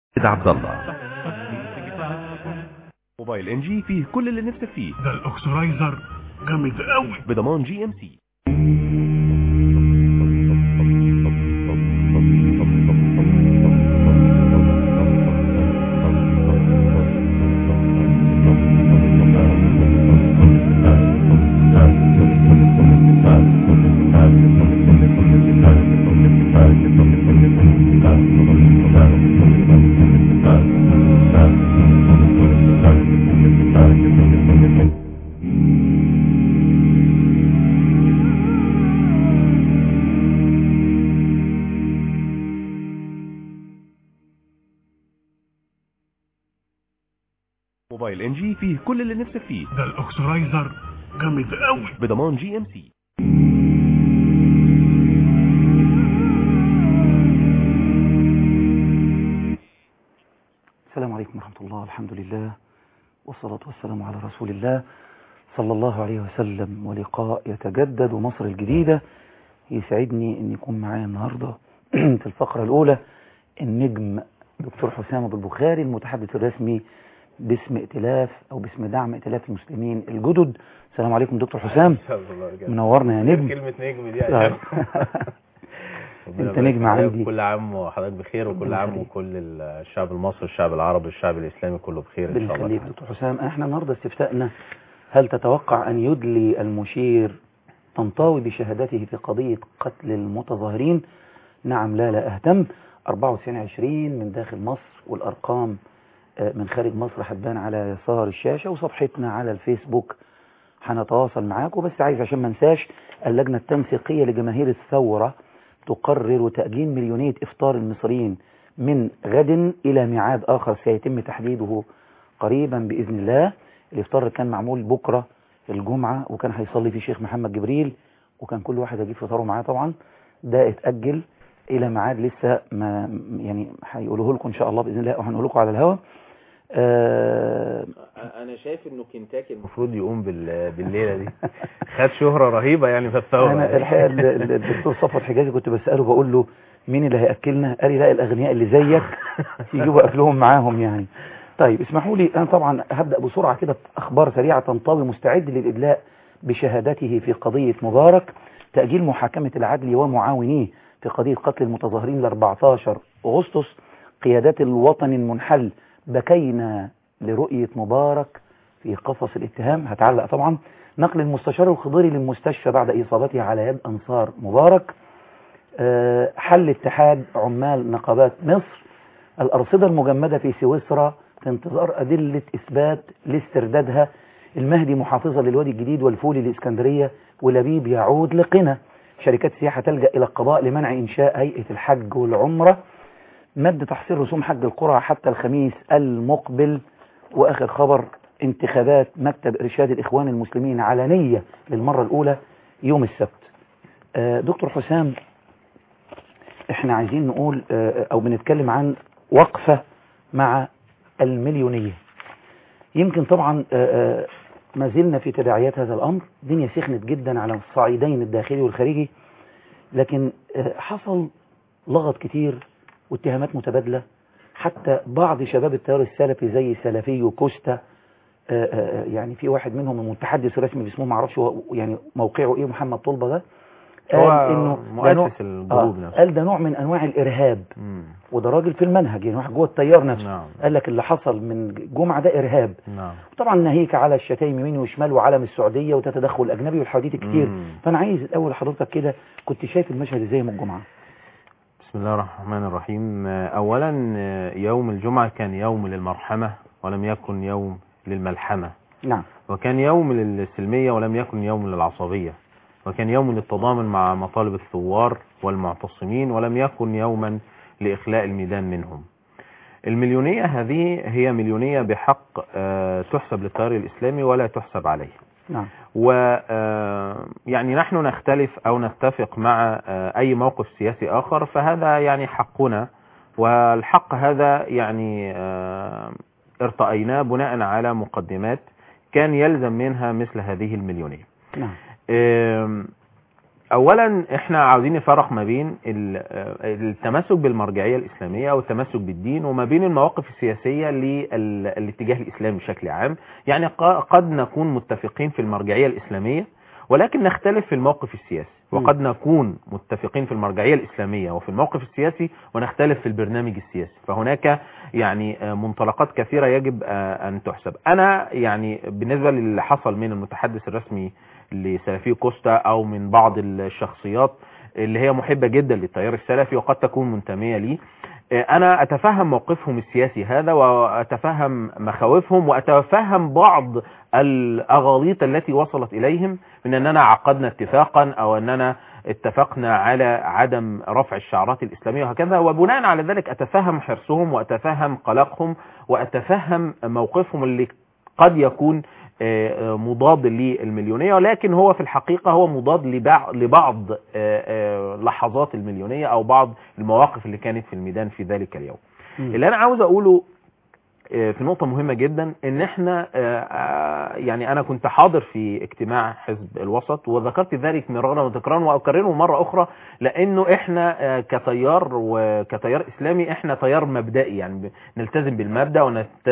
عبد الله موبايل ان جي فيه كل اللي نفسك فيه ده الاكسرايزر جامد قوي بضمان جي ام سي موبايل ان جي فيه كل اللي نفسك فيه ده الاكسرايزر جامد قوي بضمان جي ام سي السلام عليكم ورحمة الله الحمد لله والصلاة والسلام على رسول الله صلى الله عليه وسلم ولقاء يتجدد ومصر الجديدة يسعدني أن يكون معايا النهاردة في الفقرة الأولى النجم دكتور حسام أبو البخاري المتحدث الرسمي باسم ائتلاف أو باسم دعم ائتلاف المسلمين الجدد السلام عليكم دكتور حسام منورنا يا نجم كلمة نجم دي عشان انت نجم عندي كل عام وحضرتك بخير وكل عام وكل الشعب المصري الشعب العربي الشعب الاسلامي كله بخير ان شاء الله بنخليك دكتور حسام احنا النهارده استفتاءنا هل تتوقع ان يدلي المشير طنطاوي بشهادته في قضية قتل المتظاهرين نعم لا لا اهتم 94 20 من داخل مصر والارقام آه، من خارج مصر هتبان على يسار الشاشة وصفحتنا على الفيسبوك هنتواصل معاكم بس عايز عشان ما انساش اللجنة التنسيقية لجماهير الثورة تقرر تأجيل مليونية إفطار المصريين من غد إلى ميعاد آخر سيتم تحديده قريبا بإذن الله الإفطار كان معمول بكرة الجمعة وكان هيصلي فيه شيخ محمد جبريل وكان كل واحد هيجيب فطاره معاه طبعا ده اتأجل إلى ميعاد لسه ما يعني هيقولوه لكم إن شاء الله بإذن الله وهنقول لكم على الهوا آه انا شايف انه كنتاكي المفروض يقوم بال- بالليله دي خد شهره رهيبه يعني في الثوره انا الحقيقه ال- ال- الدكتور صفوت حجازي كنت بساله بقول له مين اللي هياكلنا قال لي لا الاغنياء اللي زيك يجيبوا اكلهم معاهم يعني طيب اسمحوا لي انا طبعا هبدا بسرعه كده اخبار سريعه طنطاوي مستعد للادلاء بشهادته في قضيه مبارك تاجيل محاكمه العدل ومعاونيه في قضيه قتل المتظاهرين ل 14 اغسطس قيادات الوطن المنحل بكينا لرؤيه مبارك في قفص الاتهام هتعلق طبعا نقل المستشار الخضيري للمستشفى بعد إصابته على يد أنصار مبارك آه، حل اتحاد عمال نقابات مصر الأرصدة المجمدة في سويسرا في انتظار أدلة إثبات لاستردادها المهدي محافظة للوادي الجديد والفولي لإسكندرية ولبيب يعود لقنا شركات السياحة تلجأ إلى القضاء لمنع إنشاء هيئة الحج والعمرة مد تحصيل رسوم حج القرى حتى الخميس المقبل وآخر خبر انتخابات مكتب إرشاد الإخوان المسلمين علنية للمرة الأولى يوم السبت آه، دكتور حسام احنا عايزين نقول آه، أو بنتكلم عن وقفة مع المليونية يمكن طبعا آه، آه، ما زلنا في تداعيات هذا الأمر الدنيا سخنت جدا على الصعيدين الداخلي والخارجي لكن آه، حصل لغط كتير واتهامات متبادلة حتى بعض شباب التيار السلفي زي سلفي وكوستا آه، آه، يعني في واحد منهم المتحدث الرسمي باسمه ما اعرفش هو يعني موقعه ايه محمد طلبه ده هو قال انه ده نوع- مؤسس الجروب آه، نفسه قال ده نوع من انواع الارهاب مم. وده راجل في المنهج يعني واحد جوه التيار نفسه نعم قال لك اللي حصل من جمعه ده ارهاب نعم طبعا ناهيك على الشتايم يمين وشمال وعلم السعوديه وتتدخل الاجنبي والحواديت الكتير مم. فانا عايز الاول حضرتك كده كنت شايف المشهد ازاي يوم الجمعه بسم الله الرحمن الرحيم اولا يوم الجمعه كان يوم للمرحمه ولم يكن يوم للملحمه نعم وكان يوم للسلمية ولم يكن يوم للعصبية وكان يوم للتضامن مع مطالب الثوار والمعتصمين ولم يكن يوما لإخلاء الميدان منهم المليونية هذه هي مليونية بحق آه، تحسب للتيار الإسلامي ولا تحسب عليه نعم و آه، يعني نحن نختلف أو نتفق مع آه، أي موقف سياسي آخر فهذا يعني حقنا والحق هذا يعني آه، ارتأيناه بناء على مقدمات كان يلزم منها مثل هذه المليونية نعم آم، اولا احنا عاوزين نفرق ما بين ال- آه، التمسك بالمرجعيه الاسلاميه او التمسك بالدين وما بين المواقف السياسيه للاتجاه الاسلامي بشكل عام يعني ق- قد نكون متفقين في المرجعيه الاسلاميه ولكن نختلف في الموقف السياسي مم. وقد نكون متفقين في المرجعيه الاسلاميه وفي الموقف السياسي ونختلف في البرنامج السياسي فهناك يعني آه، منطلقات كثيره يجب آه، ان تحسب انا يعني بالنسبه للي حصل من المتحدث الرسمي لسلفي كوستا او من بعض الشخصيات اللي هي محبة جدا للتيار السلفي وقد تكون منتمية ليه آه، انا اتفهم موقفهم السياسي هذا واتفهم مخاوفهم واتفهم بعض الاغاليط التي وصلت اليهم من اننا عقدنا اتفاقا او اننا اتفقنا على عدم رفع الشعارات الاسلاميه وهكذا وبناء على ذلك اتفهم حرصهم واتفهم قلقهم واتفهم موقفهم اللي قد يكون آه، آه، مضاد للمليونية ولكن هو في الحقيقة هو مضاد لبع- لبعض آه، آه، لحظات المليونية أو بعض المواقف اللي كانت في الميدان في ذلك اليوم مم. اللي أنا عاوز أقوله آه، في نقطة مهمة جدا ان احنا آه، آه، يعني انا كنت حاضر في اجتماع حزب الوسط وذكرت ذلك مرارا وتكرارا واكرره مرة اخرى لانه احنا آه، كتيار وكتيار اسلامي احنا تيار مبدئي يعني ب- نلتزم بالمبدأ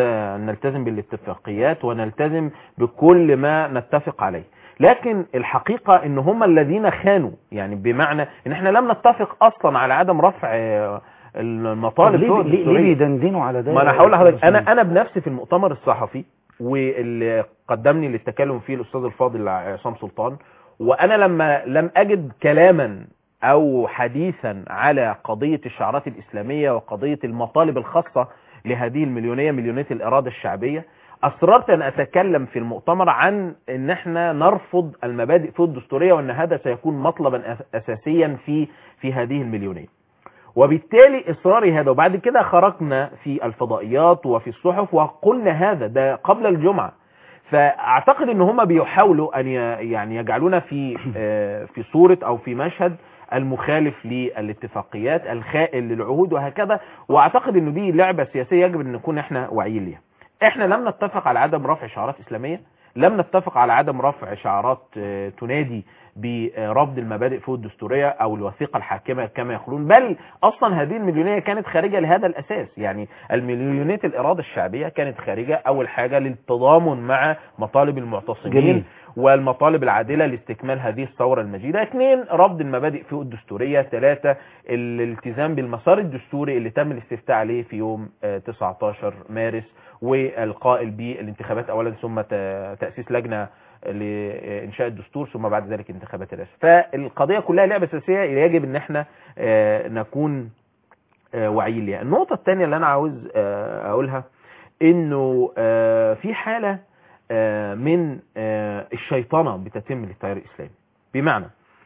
ونلتزم بالاتفاقيات ونلتزم بكل ما نتفق عليه لكن الحقيقة ان هم الذين خانوا يعني بمعنى ان احنا لم نتفق اصلا على عدم رفع آه، طب المطالب ليه فوق ليه, ليه الدستورية. بيدندنوا على ده ما انا يا هقول لحضرتك أستاذ انا عثمان؟ انا بنفسي في المؤتمر الصحفي واللي قدمني للتكلم فيه الاستاذ الفاضل عصام سلطان وانا لما لم اجد كلاما او حديثا على قضية الشعارات الاسلامية وقضية المطالب الخاصة لهذه المليونية مليونية الاراده الشعبية اصررت ان اتكلم في المؤتمر عن ان احنا نرفض المبادئ في الدستورية وان هذا سيكون مطلبا أس- اساسيا في في هذه المليونية وبالتالي اصراري هذا وبعد كده خرجنا في الفضائيات وفي الصحف وقلنا هذا ده قبل الجمعة فاعتقد ان هم بيحاولوا ان ي- يعني يجعلونا في آه، في صورة او في مشهد المخالف للاتفاقيات الخائن للعهود وهكذا واعتقد انه دي لعبة سياسية يجب ان نكون احنا واعيين ليها احنا لم نتفق على عدم رفع شعارات اسلامية لم نتفق على عدم رفع شعارات آه، تنادي برفض المبادئ فوق الدستورية او الوثيقة الحاكمة كما يقولون بل اصلا هذه المليونية كانت خارجة لهذا الاساس يعني المليونية الارادة الشعبية كانت خارجة اول حاجة للتضامن مع مطالب المعتصمين جميل. والمطالب العادلة لاستكمال هذه الثورة المجيدة اثنين رفض المبادئ فوق الدستورية ثلاثة الالتزام بالمسار الدستوري اللي تم الاستفتاء عليه في يوم آه، 19 مارس والقائل بالانتخابات اولا ثم ت- تأسيس لجنة لإنشاء الدستور ثم بعد ذلك انتخابات الرئاسة فالقضية كلها لعبة أساسية يجب ان احنا آه، نكون آه، واعيين ليها النقطة الثانية اللي انا عاوز آه، اقولها انه آه، في حالة آه، من آه، الشيطنة بتتم للتيار الاسلامي بمعنى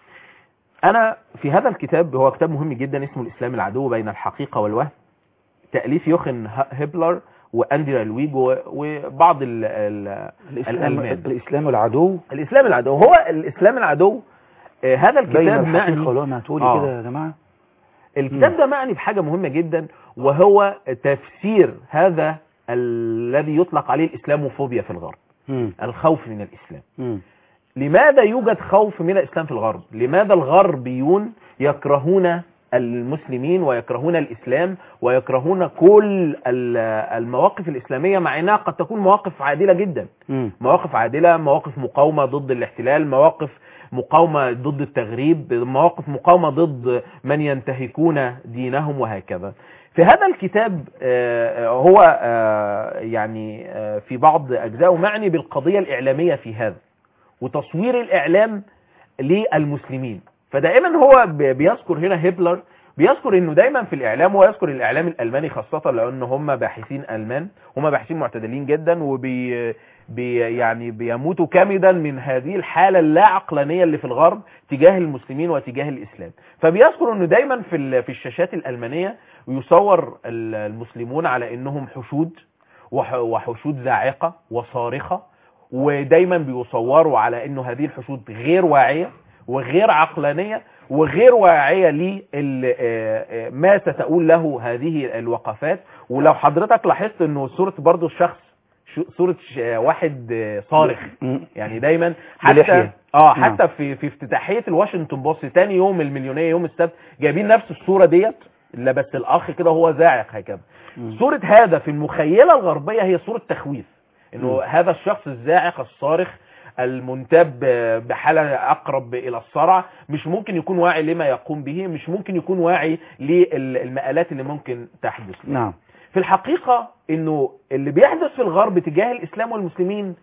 انا في هذا الكتاب هو كتاب مهم جدا اسمه الاسلام العدو بين الحقيقة والوهم تأليف يوخن ه- هيبلر واندرا لويج و- وبعض ال ال الإسلام, الألمان. الإسلام العدو الاسلام العدو هو الاسلام العدو آه، هذا بين الكتاب الحقيقة معني والوهم هتقولي آه. كده يا جماعة الكتاب ده معني بحاجة مهمة جدا وهو تفسير هذا الذي يطلق عليه الإسلاموفوبيا في الغرب مم. الخوف من الإسلام مم. لماذا يوجد خوف من الإسلام في الغرب لماذا الغربيون يكرهون المسلمين ويكرهون الإسلام ويكرهون كل ال- المواقف الإسلامية مع أنها قد تكون مواقف عادلة جدا مم. مواقف عادلة مواقف مقاومة ضد الاحتلال مواقف مقاومة ضد التغريب مواقف مقاومة ضد من ينتهكون دينهم وهكذا في هذا الكتاب آه، هو آه، يعني آه، في بعض أجزائه معني بالقضية الإعلامية في هذا وتصوير الإعلام للمسلمين فدائما هو بي- بيذكر هنا هبلر بيذكر انه دايما في الاعلام ويذكر الاعلام الالماني خاصة لان هم باحثين المان هم باحثين معتدلين جدا وبي بي يعني بيموتوا كامدا من هذه الحالة اللا عقلانية اللي في الغرب تجاه المسلمين وتجاه الاسلام فبيذكر انه دايما في ال- في الشاشات الالمانية يصور ال- المسلمون على انهم حشود وح- وحشود زاعقة وصارخة ودايما بيصوروا على انه هذه الحشود غير واعية وغير عقلانية وغير واعية لما ستقول له هذه الوقفات ولو حضرتك لاحظت انه صورة برضو الشخص شو- صوره ش- واحد آه، صارخ مم. يعني دايما حتى بلحية. اه نعم. حتى في في افتتاحيه الواشنطن بوست تاني يوم المليونيه يوم السبت جايبين نفس الصوره ديت لا بس الاخ كده هو زاعق هكذا مم. صوره هذا في المخيله الغربيه هي صوره تخويف انه مم. هذا الشخص الزاعق الصارخ المنتاب بحالة أقرب إلى الصرع مش ممكن يكون واعي لما يقوم به مش ممكن يكون واعي للمآلات اللي ممكن تحدث له. نعم في الحقيقة انه اللي بيحدث في الغرب تجاه الاسلام والمسلمين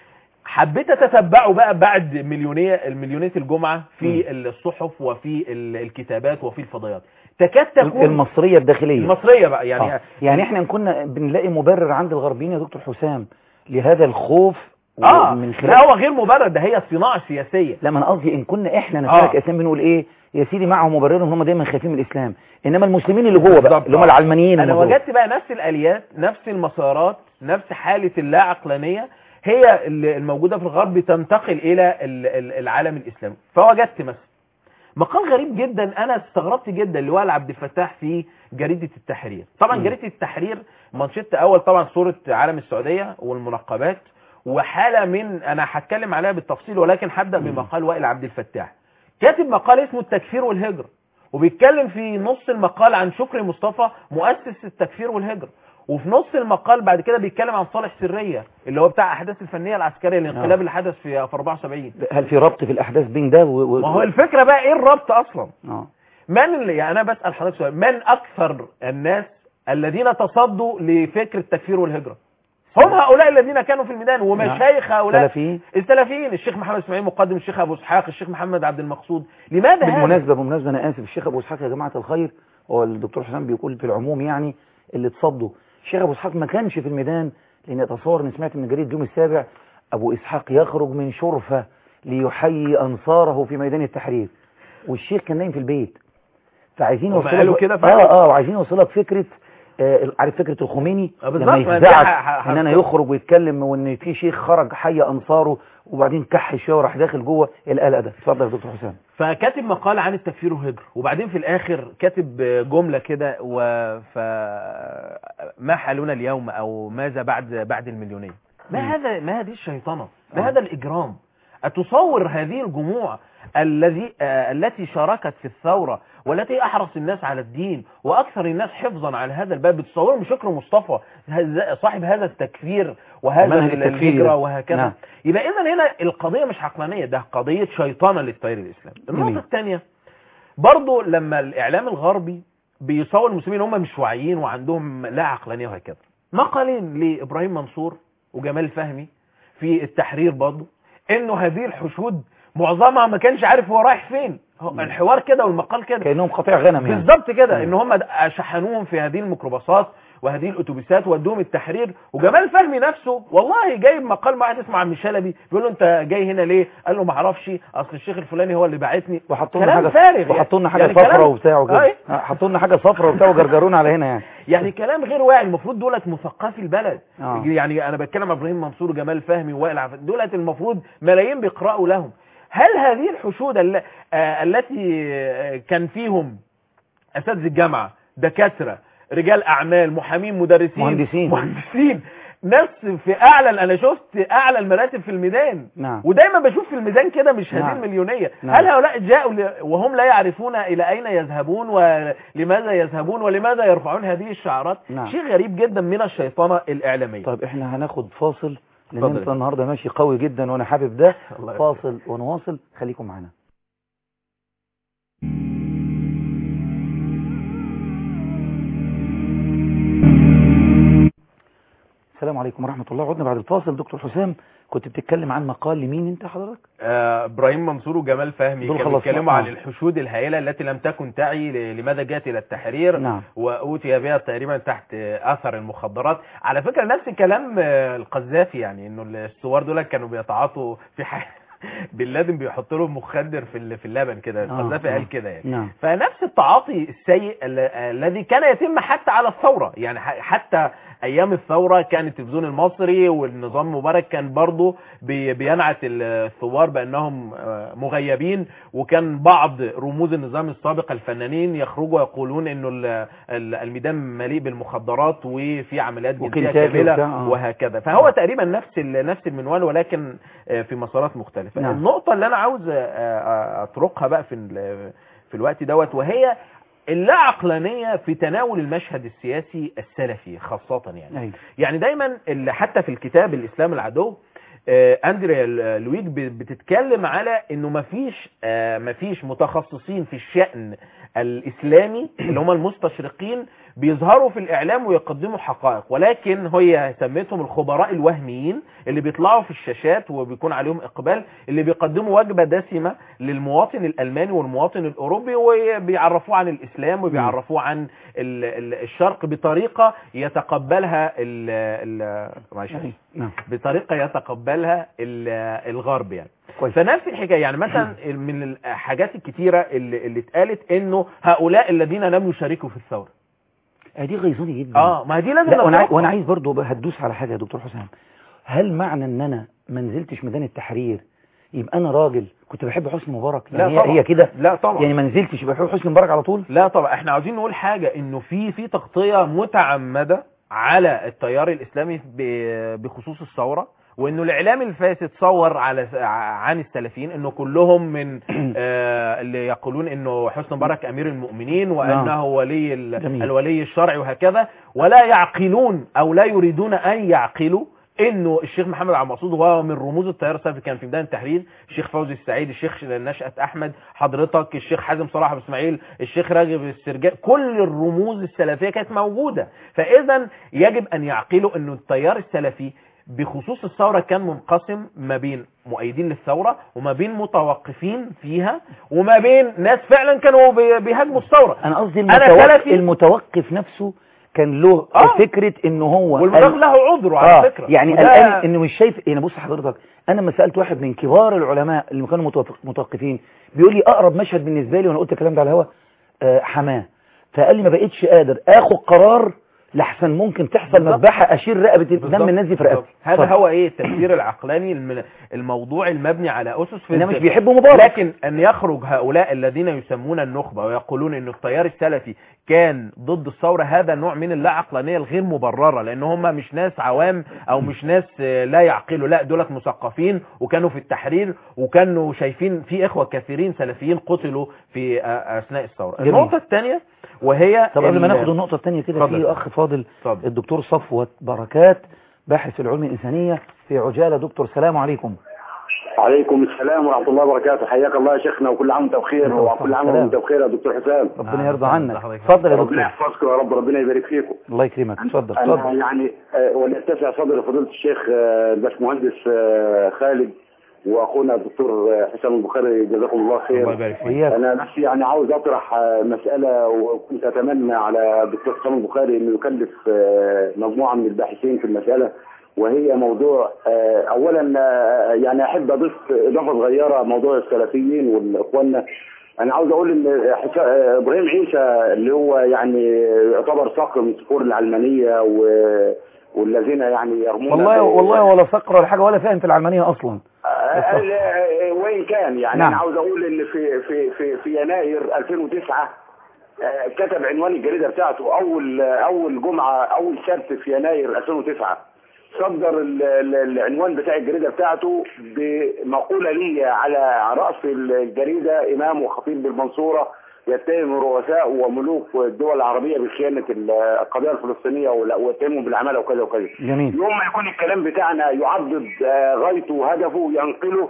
حبيت اتتبعه بقى بعد مليونية المليونية الجمعة في الصحف وفي ال- الكتابات وفي الفضائيات تكاد تكون المصرية الداخلية المصرية بقى يعني يعني, يعني احنا كنا بنلاقي مبرر عند الغربيين يا دكتور حسام لهذا الخوف اه من لا خلال هو غير مبرر ده هي صناعة سياسية لا ما انا قصدي ان كنا احنا نفسنا آه. كاسلام بنقول ايه يا سيدي معهم مبررهم هم دايما خايفين من الاسلام انما المسلمين اللي جوه بقى بالظبط، اللي هم آه. العلمانيين انا المفروض. وجدت بقى نفس الاليات نفس المسارات نفس حالة اللا عقلانية هي اللي الموجودة في الغرب تنتقل الى ال- ال- العالم الاسلامي فوجدت مثلا مقال غريب جدا انا استغربت جدا لوائل عبد الفتاح في جريدة التحرير طبعا مم. جريدة التحرير منشط اول طبعا صورة عالم السعودية والمنقبات وحالة من انا هتكلم عليها بالتفصيل ولكن هبدأ مم. بمقال وائل عبد الفتاح كاتب مقال اسمه التكفير والهجرة وبيتكلم في نص المقال عن شكري مصطفى مؤسس التكفير والهجرة وفي نص المقال بعد كده بيتكلم عن صالح سرية اللي هو بتاع احداث الفنية العسكرية الانقلاب اللي حدث في في 74 هل في ربط في الاحداث بين ده و... و... ما هو الفكرة بقى ايه الربط اصلا اه من اللي يعني انا بسأل حضرتك سؤال من اكثر الناس الذين تصدوا لفكر التكفير والهجرة هم هؤلاء الذين كانوا في الميدان ومشايخ هؤلاء سلفيين السلفيين الشيخ محمد اسماعيل مقدم الشيخ ابو اسحاق الشيخ محمد عبد المقصود لماذا هذا بالمناسبة بالمناسبة أنا آسف الشيخ أبو إسحاق يا جماعة الخير هو الدكتور حسام بيقول في العموم يعني اللي اتصدوا الشيخ أبو إسحاق ما كانش في الميدان لأن أتصور إن سمعت من جريدة اليوم السابع أبو إسحاق يخرج من شرفة ليحيي أنصاره في ميدان التحرير والشيخ كان نايم في البيت فعايزين هم يوصلوا قالوا كده فعلا؟ اه اه وعايزين يوصلك فكرة آه عارف فكرة الخميني آه بالظبط، لما ما دي يفزعك ح- ح- ان انا يخرج ويتكلم وان في شيخ خرج حي انصاره وبعدين كح شويه وراح داخل جوه القلق ده اتفضل يا دكتور حسام فكاتب مقال عن التكفير والهجرة وبعدين في الاخر كاتب جملة كده و ف ما حالنا اليوم او ماذا بعد بعد المليونية ما مم. هذا ما هذه الشيطنة آه. ما هذا الاجرام اتصور هذه الجموع الذي آه التي شاركت في الثورة والتي احرص الناس على الدين واكثر الناس حفظا على هذا الباب بتصورهم شكر مصطفى هذا- صاحب هذا التكفير وهذا منهج ال- التكفير. الهجرة وهكذا نعم. يبقى اذا هنا القضية مش عقلانية ده قضية شيطنة للتيار الاسلامي جميل. النقطة الثانية برضو لما الاعلام الغربي بيصور المسلمين هم مش واعيين وعندهم لا عقلانية وهكذا مقالين لابراهيم منصور وجمال فهمي في التحرير برضو انه هذه الحشود معظمها ما كانش عارف هو رايح فين هو الحوار كده والمقال كده كانهم قطيع غنم يعني بالظبط كده مم. ان هم شحنوهم في هذه الميكروباصات وهذه الاتوبيسات ودوهم التحرير وجمال فهمي نفسه والله جايب مقال مع واحد اسمه عم شلبي بيقول له انت جاي هنا ليه قال له ما اعرفش اصل الشيخ الفلاني هو اللي باعتني وحطوا لنا كلام حاجه فارغ وحطوا لنا يعني حاجه كلام- صفرا وبتاع وكده أي. آه، حطوا لنا حاجه صفرا وبتاع وجرجرونا على هنا يعني يعني كلام غير واعي المفروض دولت مثقفي البلد آه. يعني انا بتكلم عن ابراهيم منصور وجمال فهمي ووائل عفت دولت المفروض ملايين بيقرأوا لهم هل هذه الحشود الل- آه، التي آه، كان فيهم اساتذه الجامعه دكاتره رجال اعمال محامين مدرسين مهندسين. مهندسين ناس في اعلى انا شفت اعلى المراتب في الميدان نعم ودايما بشوف في الميدان كده مش هذه نعم. المليونية نعم. هل هؤلاء جاءوا ل- وهم لا يعرفون إلى أين يذهبون ولماذا يذهبون ولماذا يرفعون هذه الشعارات نعم. شيء غريب جدا من الشيطنة الإعلامية طيب احنا هناخد فاصل لان اتفضل. انت النهارده ماشي قوي جدا وانا حابب ده الله يبارك. فاصل ونواصل خليكم معانا السلام عليكم ورحمة الله عدنا بعد الفاصل دكتور حسام كنت بتتكلم عن مقال لمين انت حضرتك آه، ابراهيم منصور وجمال فهمي دول كانوا خلصنا. بيتكلموا عن آه. الحشود الهائله التي لم تكن تعي ل- لماذا جاءت الى التحرير نعم واوتي بها تقريبا تحت آه، اثر المخدرات على فكره نفس كلام آه، القذافي يعني انه الثوار دول كانوا بيتعاطوا في حاجه بن لادن بيحط لهم مخدر في ال- في اللبن كده آه، القذافي آه. قال كده يعني نعم فنفس التعاطي السيء ال- الذي كان يتم حتى على الثورة يعني ح- حتى ايام الثوره كان التلفزيون المصري والنظام مبارك كان برضه بي- بينعت الثوار بانهم آه، مغيبين وكان بعض رموز النظام السابق الفنانين يخرجوا يقولون انه ال- ال- الميدان مليء بالمخدرات وفي عمليات جنسيه وكنتاكي كامله وبتاع، آه. وهكذا فهو تقريبا نفس ال- نفس المنوال ولكن آه، في مسارات مختلفه نعم. النقطه اللي انا عاوز آه، آه، اطرقها بقى في ال- في الوقت دوت وهي اللا عقلانيه في تناول المشهد السياسي السلفي خاصه يعني أيوة. يعني دايما اللي حتى في الكتاب الاسلام العدو آه، اندريا ل- لويج ب- بتتكلم على انه مفيش آه، مفيش متخصصين في الشأن الاسلامي اللي هم المستشرقين بيظهروا في الاعلام ويقدموا حقائق ولكن هي سميتهم الخبراء الوهميين اللي بيطلعوا في الشاشات وبيكون عليهم اقبال اللي بيقدموا وجبه دسمه للمواطن الالماني والمواطن الاوروبي وبيعرفوه عن الاسلام وبيعرفوه عن ال- ال- الشرق بطريقه يتقبلها ال ال معلش أيوة. نعم بطريقه يتقبلها ال- الغرب يعني كويس فنفس الحكايه يعني مثلا من الحاجات الكتيره اللي, اللي اتقالت انه هؤلاء الذين لم يشاركوا في الثوره آه، دي غيظاني جدا اه ما هي دي لازم لا وانا عايز نطرحها. وانا عايز برضه بقى هتدوس على حاجه يا دكتور حسام هل معنى ان انا ما نزلتش ميدان التحرير يبقى انا راجل كنت بحب حسني مبارك لا يعني هي, طبعا. هي كده لا طبعا يعني ما نزلتش يبقى بحب حسني مبارك على طول لا طبعا احنا عاوزين نقول حاجة انه في في تغطية متعمدة على التيار الاسلامي ب- بخصوص الثورة وانه الاعلام الفاسد صور على عن السلفيين انه كلهم من آه اللي يقولون انه حسني مبارك امير المؤمنين وانه ولي ال- جميل. الولي الشرعي وهكذا ولا يعقلون او لا يريدون ان يعقلوا انه الشيخ محمد عبد المقصود وهو من رموز التيار السلفي كان في ميدان التحرير الشيخ فوزي السعيد الشيخ نشأت احمد حضرتك الشيخ حازم صلاح ابو اسماعيل الشيخ راغب السرجاني كل الرموز السلفيه كانت موجوده فاذا يجب ان يعقلوا انه التيار السلفي بخصوص الثوره كان منقسم ما بين مؤيدين للثوره وما بين متوقفين فيها وما بين ناس فعلا كانوا بي- بيهاجموا الثوره انا قصدي أنا المتوقف, سلفي. المتوقف نفسه كان له آه. فكره ان هو والمدام قال- له عذره على اه فكره يعني وده- قلقان انه مش شايف يعني بص حضرتك انا لما سالت واحد من كبار العلماء اللي كانوا متوقف- متوقفين بيقول لي اقرب مشهد بالنسبه لي وانا قلت الكلام ده على الهوا آه حماه فقال لي ما بقتش قادر اخد قرار لحسن ممكن تحصل بالظبط. مذبحه اشيل رقبه دم بالظبط. الناس دي في بالظبط. رقبتي هذا اتفضل. هو ايه التفسير العقلاني الم- الموضوع المبني على اسس في انما مش الذهن. بيحبوا مبارك لكن ان يخرج هؤلاء الذين يسمون النخبه ويقولون ان التيار السلفي كان ضد الثوره هذا نوع من اللا عقلانيه الغير مبرره لان هم مش ناس عوام او مش ناس آه، لا يعقلوا لا دولت مثقفين وكانوا في التحرير وكانوا شايفين في اخوه كثيرين سلفيين قتلوا في آه، اثناء الثوره جميل. النقطه الثانيه وهي طب قبل ما ال- ناخد النقطه الثانيه كده اتفضل. في اخ فاضل اتفضل. الدكتور صفوت بركات باحث في العلوم الانسانيه في عجاله دكتور سلام عليكم عليكم السلام ورحمة الله وبركاته حياك الله يا شيخنا وكل عام وانت بخير الله وكل عام السلام. وانت بخير يا دكتور حسام ربنا آه، يرضى اتفضل عنك حضرتك. اتفضل يا ربنا دكتور يحفظكم يا رب ربنا يبارك فيكم الله يكرمك اتفضل انا اتفضل يعني آه، وليتسع صدر فضيلة الشيخ آه، الباشمهندس آه، خالد واخونا الدكتور آه، حسام البخاري جزاكم الله الله خير يبارك فيك وإياك انا بس يعني عاوز اطرح آه، مسألة وكنت اتمنى على الدكتور حسام البخاري انه يكلف آه، مجموعة من الباحثين في المسألة وهي موضوع آه، اولا آه، يعني احب اضيف اضافه صغيره موضوع السلفيين والاخواننا انا عاوز اقول ان حسا- آه، ابراهيم عيسى اللي هو يعني يعتبر صقر من صقور العلمانيه و والذين يعني يرمون والله ب- والله ولا فقر ولا حاجه ولا فاهم في العلمانيه اصلا آه، آه، وين كان يعني نعم. انا عاوز اقول ان في في في في يناير 2009 آه، كتب عنوان الجريده بتاعته اول اول جمعه اول سبت في يناير 2009 صدر ال- ال- العنوان بتاع الجريده بتاعته بمقوله لي على راس الجريده امام وخطيب بالمنصوره يتهم رؤساء وملوك الدول العربيه بخيانه ال- القضيه الفلسطينيه ولا- واتهمهم بالعماله وكذا وكذا جميل يوم ما يكون الكلام بتاعنا يعضد آه، غايته وهدفه ينقله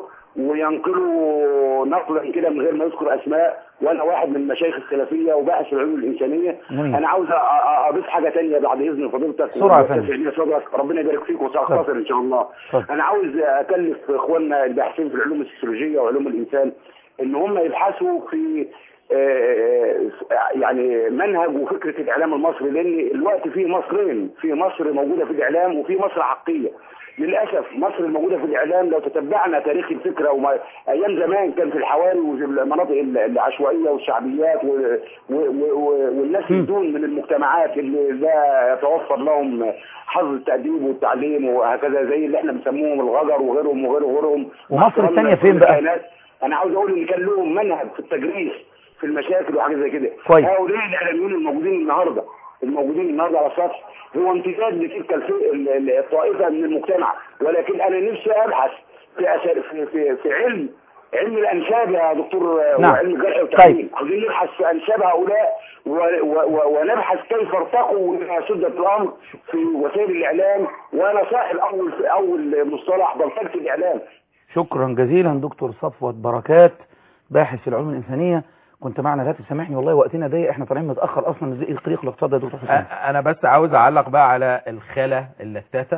وينقله نقلا كده من غير ما يذكر اسماء وانا واحد من المشايخ السلفيه وباحث في العلوم الانسانيه جميل. انا عاوز أ- أ- اضيف حاجه تانية بعد اذن فضيلتك بسرعة يا ويتسع فندم. لي صدرك ربنا يبارك فيك وساختصر ان شاء الله اتفضل. انا عاوز اكلف اخواننا الباحثين في العلوم السوسيولوجيه وعلوم الانسان ان هم يبحثوا في آه، يعني منهج وفكره الاعلام المصري لان الوقت فيه مصرين في مصر موجوده في الاعلام وفي مصر حقيقيه للاسف مصر الموجوده في الاعلام لو تتبعنا تاريخ الفكره وما ايام زمان كان في الحواري والمناطق العشوائيه والشعبيات و... و... و... والناس بدون من المجتمعات اللي لا يتوفر لهم حظ التأديب والتعليم وهكذا زي اللي احنا بنسموهم الغجر وغيرهم وغيرهم وغيرهم ومصر الثانية فين بقى؟ الكائنات. انا عاوز اقول ان كان لهم منهج في التجريس في المشاكل وحاجات زي كده كويس. هؤلاء الاعلاميين الموجودين النهارده الموجودين النهارده على السطح هو امتداد لتلك الف- ال- ال- الطائفه من المجتمع ولكن انا نفسي ابحث في أس- في في, في علم علم الانساب يا دكتور نعم. وعلم الجرح والتحليل طيب. عاوزين نبحث في انساب هؤلاء و و و ونبحث كيف ارتقوا الى سده الامر في وسائل الاعلام وانا صاحب اول في اول مصطلح بلطجه الاعلام شكرا جزيلا دكتور صفوت بركات باحث في العلوم الإنسانية كنت معنا لا تسامحني والله وقتنا ضيق احنا طالعين متأخر أصلا زي الطريق الاقتصادي يا دكتور حسام أ- انا بس عاوز اعلق بقى على الخالة اللتاتة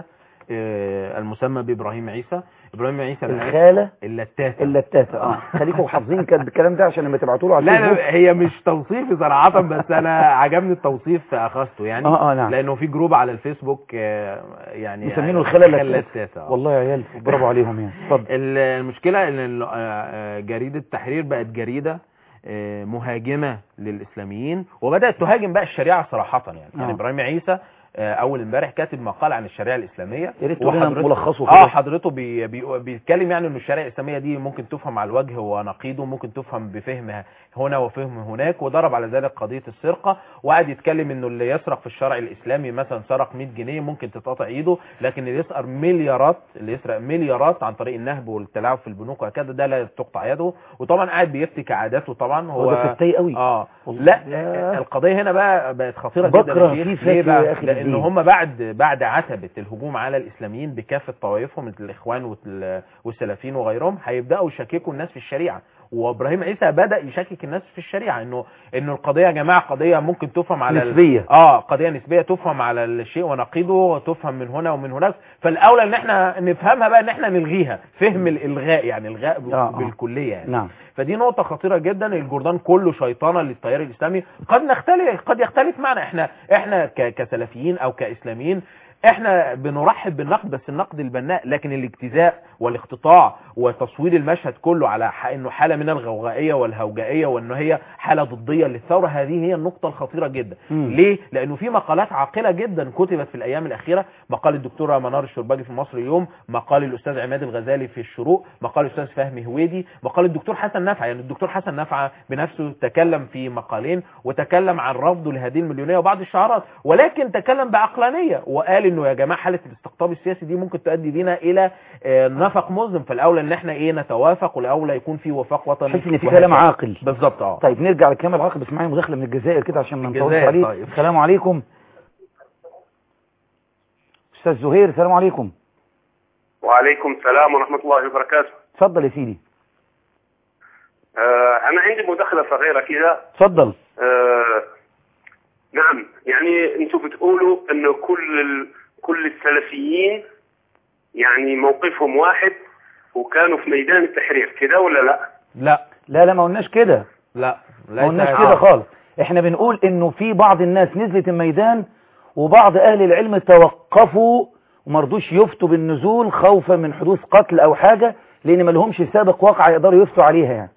آه، المسمى بابراهيم عيسى ابراهيم عيسى الآن- الخالة اللتاتة اللتاتة اه خليكم حافظين كده الكلام ده عشان لما تبعتوا له على لا الفيسبوك لا هي مش توصيفي صراحة بس انا عجبني التوصيف فاخذته يعني اه اه نعم لانه في جروب على الفيسبوك آه، يعني مسمينه الخالة اللتاتة اللتاتة آه. والله يا عيال برافو عليهم يعني اتفضل ال- المشكلة ان ال- آه، آه، جريدة التحرير بقت جريدة آه، مهاجمة للإسلاميين وبدأت تهاجم بقى الشريعة صراحة يعني يعني آه. إبراهيم عيسى آه، أول امبارح كاتب مقال عن الشريعة الإسلامية يا ريت تقول لنا وحضرته- ملخصه اه كده حضرته بي بي بيتكلم يعني انه الشريعه الاسلاميه دي ممكن تفهم على الوجه ونقيضه ممكن تفهم بفهم هنا وفهم هناك وضرب على ذلك قضيه السرقه وقعد يتكلم انه اللي يسرق في الشرع الاسلامي مثلا سرق 100 جنيه ممكن تتقطع ايده لكن اللي يسرق مليارات اللي يسرق مليارات عن طريق النهب والتلاعب في البنوك وهكذا ده لا تقطع يده وطبعا قاعد بيفتي كعاداته طبعا هو هو ده فتاي قوي اه والله لا يا. القضيه هنا بقى بقت خطيره جدا بكره يا شيخ. في ليه فتوى يا بقى أخي لان الدين. هم بعد بعد عتبه الهجوم على الاسلاميين بكافه طوائفهم مثل الاخوان وال- والسلفيين وغيرهم هيبداوا يشككوا الناس في الشريعه وابراهيم عيسى بدا يشكك الناس في الشريعه انه انه القضيه يا جماعه قضيه ممكن تفهم على ال- نسبية اه قضيه نسبيه تفهم على الشيء ونقيضه تفهم من هنا ومن هناك فالاولى ان احنا نفهمها بقى ان احنا نلغيها فهم الالغاء يعني الغاء ب- آه، آه. بالكليه يعني نعم فدي نقطة خطيرة جدا الجردان كله شيطانة للتيار الإسلامي قد نختلف قد يختلف معنا احنا احنا ك- كسلفيين أو كإسلاميين احنا بنرحب بالنقد بس النقد البناء لكن الاجتزاء والاختطاع وتصوير المشهد كله على ح- انه حالة من الغوغائية والهوجائية وانه هي حالة ضدية للثورة هذه هي النقطة الخطيرة جدا مم. ليه؟ لأنه في مقالات عاقلة جدا كتبت في الأيام الأخيرة مقال الدكتورة منار الشرباجي في مصر اليوم مقال الأستاذ عماد الغزالي في الشروق مقال الأستاذ فهمي هويدي مقال الدكتور حسن نفع يعني الدكتور حسن نفع بنفسه تكلم في مقالين وتكلم عن رفضه لهذه المليونية وبعض الشعارات ولكن تكلم بعقلانية وقال انه يا جماعة حالة الاستقطاب السياسي دي ممكن تؤدي بينا الى آه، نفق مظلم فالاولى ان احنا ايه نتوافق والاولى يكون في وفاق وطني تحس ان في وهكذا. كلام عاقل بالظبط اه طيب نرجع لكامل عاقل بس معايا مداخله من الجزائر كده عشان ما نطولش الجزائر، عليه طيب. السلام عليكم استاذ زهير السلام عليكم وعليكم السلام ورحمة الله وبركاته اتفضل يا سيدي آه أنا عندي مداخلة صغيرة كذا اتفضل آه نعم يعني أنتم بتقولوا أنه كل ال... كل السلفيين يعني موقفهم واحد وكانوا في ميدان التحرير كده ولا لا؟ لا لا لا ما قلناش كده لا ما قلناش ليس- كده خالص احنا بنقول انه في بعض الناس نزلت الميدان وبعض اهل العلم توقفوا ومرضوش يفتوا بالنزول خوفا من حدوث قتل او حاجة لان ما لهمش سابق واقع يقدروا يفتوا عليها يعني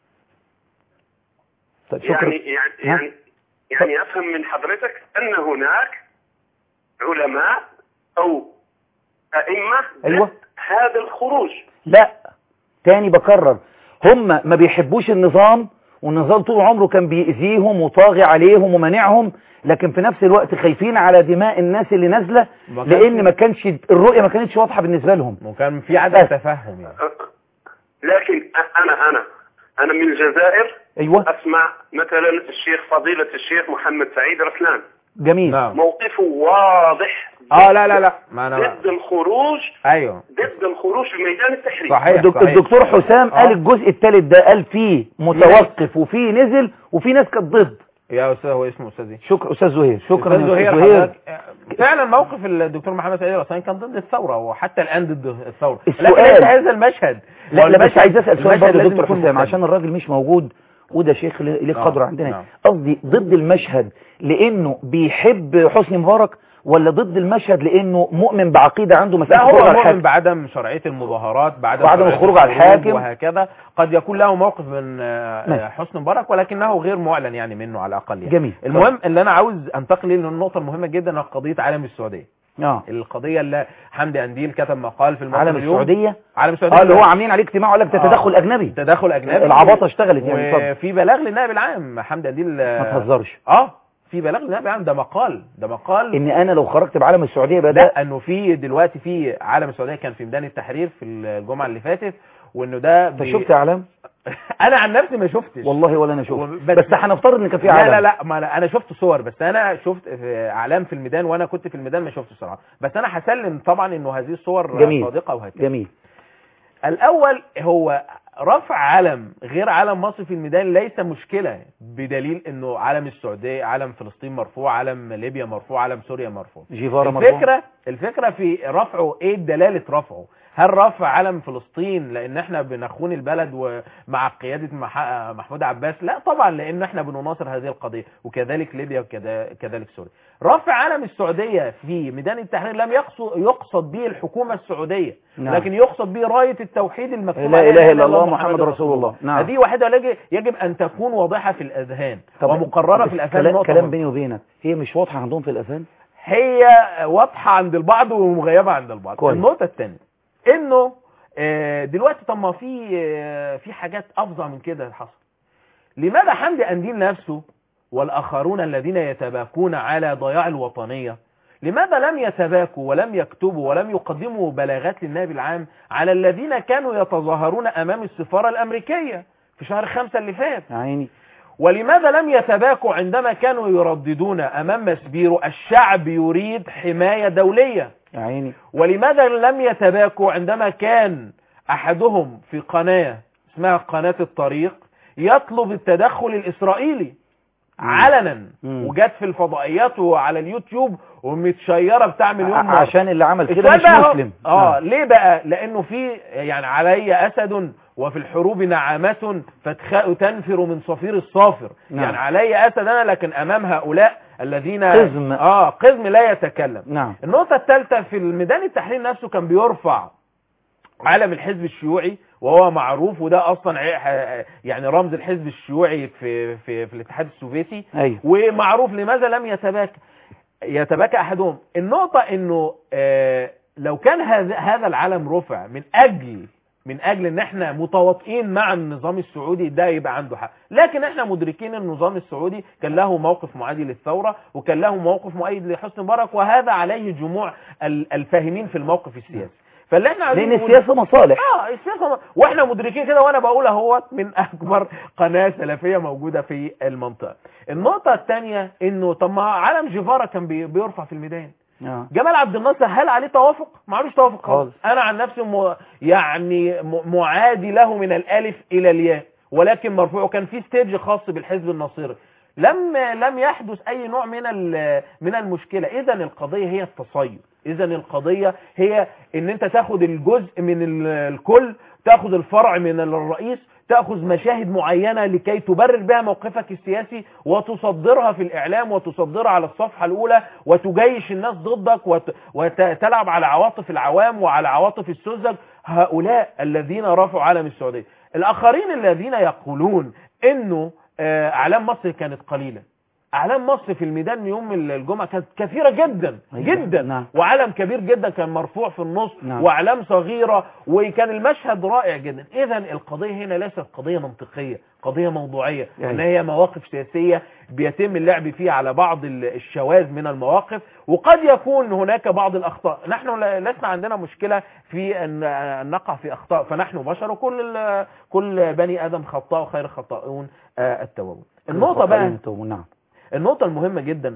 طيب شكرا يعني يعني يعني يعني أفهم من حضرتك أن هناك علماء أو أئمة أيوة. ضد هذا الخروج لا تاني بكرر هم ما بيحبوش النظام والنظام طول عمره كان بيأذيهم وطاغي عليهم ومانعهم لكن في نفس الوقت خايفين على دماء الناس اللي نازلة ما كانش- لان ما كانش الرؤية ما كانتش واضحة بالنسبة لهم وكان في عدم تفهم يعني لكن أنا أنا أنا من الجزائر ايوه أسمع مثلا الشيخ فضيلة الشيخ محمد سعيد رسلان جميل نعم موقفه واضح اه لا لا لا ما انا ضد الخروج ايوه ضد الخروج في ميدان التحرير صحيح الدك- صحيح. الدكتور حسام آه. قال الجزء الثالث ده قال فيه متوقف وفيه نزل وفي ناس كانت ضد يا استاذ هو اسمه استاذ ايه شكرا استاذ زهير شكرا أستاذ يا زهير استاذ زهير حضرتك- فعلا موقف الدكتور محمد سعيد الرسائي كان ضد الثوره وحتى الان ضد الثوره السؤال- لكن ليس هذا المشهد لا هو لا بس المشهد- عايز اسال سؤال المشهد برضه يا لازم دكتور يكون حسام مختلف. عشان الراجل مش موجود وده شيخ ليه ليه نعم، قدره عندنا نعم. قصدي ضد المشهد لانه بيحب حسني مبارك ولا ضد المشهد لانه مؤمن بعقيده عنده لا مساله هو خروج على مؤمن الحاكم بعدم شرعية المظاهرات بعدم وعدم شرعية الخروج على الحاكم. وهكذا قد يكون له موقف من آه، ماشي. آه، حسن مبارك ولكنه غير معلن يعني منه على الأقل يعني. جميل المهم اللي أنا عاوز أنتقل ليه للنقطة المهمة جدا هي قضية عالم السعودية اه القضية اللي حمدي أنديل كتب مقال في الموقف عالم اليوم السعوديه عالم السعودية اه اللي هو عاملين عليه اجتماع وقال لك ده آه. تدخل اجنبي تدخل أجنبي العباطه اشتغلت يعني اتفضل. وفي بلاغ للنائب العام حمدي أنديل ما آه، تهزرش اه في بلاغ للنائب العام ده مقال ده مقال ان انا لو خرجت بعالم السعوديه يبقى ده لا انه في دلوقتي في عالم السعوديه كان في ميدان التحرير في الجمعه اللي فاتت وانه ده انت بي- شفت اعلام انا عن نفسي ما شفتش والله ولا انا شفت وبس- بس هنفترض ان كان في لا عالم لا لا ما أنا, انا شفت صور بس انا شفت في اعلام في الميدان وانا كنت في الميدان ما شفتش صراحه بس انا هسلم طبعا انه هذه الصور جميل. صادقه وهكذا جميل الاول هو رفع علم غير علم مصر في الميدان ليس مشكله بدليل انه علم السعوديه علم فلسطين مرفوع علم ليبيا مرفوع علم سوريا مرفوع جيفارا مرفوع الفكرة الفكرة في رفعه ايه دلالة رفعه هل رفع علم فلسطين لان احنا بنخون البلد ومع قيادة مح- محمود عباس لا طبعا لان احنا بنناصر هذه القضية وكذلك ليبيا وكذلك سوريا رفع علم السعودية في ميدان التحرير لم يقصد, يقصد به الحكومة السعودية نعم. لكن يقصد به راية التوحيد المكتوبة لا عليها إله إلا الله محمد رسول الله. نعم. هذه واحدة يجب- يجب ان تكون واضحة في الاذهان ومقررة بس في الاذهان كلام, نقطة كلام مهمة. بيني وبينك هي مش واضحه عندهم في الاذهان هي واضحة عند البعض ومغيبة عند البعض كويس. النقطة الثانية انه آه، دلوقتي طب ما في آه، في حاجات افظع من كده حصل لماذا حمدي انديل نفسه والاخرون الذين يتباكون على ضياع الوطنية لماذا لم يتباكوا ولم يكتبوا ولم يقدموا بلاغات للنائب العام على الذين كانوا يتظاهرون امام السفارة الامريكية في شهر خمسة اللي فات يا عيني ولماذا لم يتباكوا عندما كانوا يرددون أمام مسبيرو الشعب يريد حماية دولية يا عيني ولماذا لم يتباكوا عندما كان أحدهم في قناة اسمها قناة الطريق يطلب التدخل الإسرائيلي علنا مم. وجت في الفضائيات وعلى اليوتيوب ومتشيرة بتاع مليون ع- مرة عشان اللي عمل كده مش السؤال بقى هو- مسلم اه نعم. ليه بقى لانه في يعني علي اسد وفي الحروب نعامة فتخاء تنفر من صفير الصافر نعم. يعني علي اسد انا لكن امام هؤلاء الذين قزم. اه قزم لا يتكلم نعم النقطة الثالثة في الميدان التحرير نفسه كان بيرفع علم الحزب الشيوعي وهو معروف وده اصلا ع- يعني رمز الحزب الشيوعي في في في الاتحاد السوفيتي ايوه ومعروف لماذا لم يتباكى يتباكى احدهم النقطة انه آه لو كان هذا هذا العلم رفع من اجل من اجل ان احنا متواطئين مع النظام السعودي ده يبقى عنده حق لكن احنا مدركين ان النظام السعودي كان له موقف معادي للثورة وكان له موقف مؤيد لحسني مبارك وهذا عليه جموع ال- الفاهمين في الموقف السياسي فاللي احنا عايزين لان نقول- السياسه مصالح اه السياسه واحنا مدركين كده وانا بقول اهوت من اكبر قناه سلفيه موجوده في المنطقه النقطه الثانيه انه طب ما علم جيفارا كان بي- بيرفع في الميدان آه. جمال عبد الناصر هل عليه توافق ما عليهوش توافق خالص خالص. انا عن نفسي م... يعني م... معادي له من الالف الى الياء ولكن مرفوع وكان في ستيج خاص بالحزب الناصري لم لم يحدث اي نوع من ال- من المشكله اذا القضيه هي التصيد اذا القضيه هي ان انت تاخد الجزء من ال- الكل تاخد الفرع من الرئيس تاخذ مشاهد معينه لكي تبرر بها موقفك السياسي وتصدرها في الاعلام وتصدرها على الصفحه الاولى وتجيش الناس ضدك وت... وتلعب على عواطف العوام وعلى عواطف السذج هؤلاء الذين رفعوا علم السعوديه الاخرين الذين يقولون انه آه، اعلام مصر كانت قليله اعلام مصر في الميدان يوم الجمعه كانت كثيره جدا أيوة. جدا نعم. وعلم كبير جدا كان مرفوع في النص نعم. واعلام صغيره وكان المشهد رائع جدا اذا القضيه هنا ليست قضيه منطقيه قضيه موضوعيه أيوة. ان هي مواقف سياسيه بيتم اللعب فيها على بعض ال- الشواذ من المواقف وقد يكون هناك بعض الاخطاء نحن ل- لسنا عندنا مشكله في ان أن نقع في اخطاء فنحن بشر وكل ال- كل بني ادم خطاء وخير الخطائون آه، التوابون النقطه بقى الخطأين نعم النقطة المهمة جدا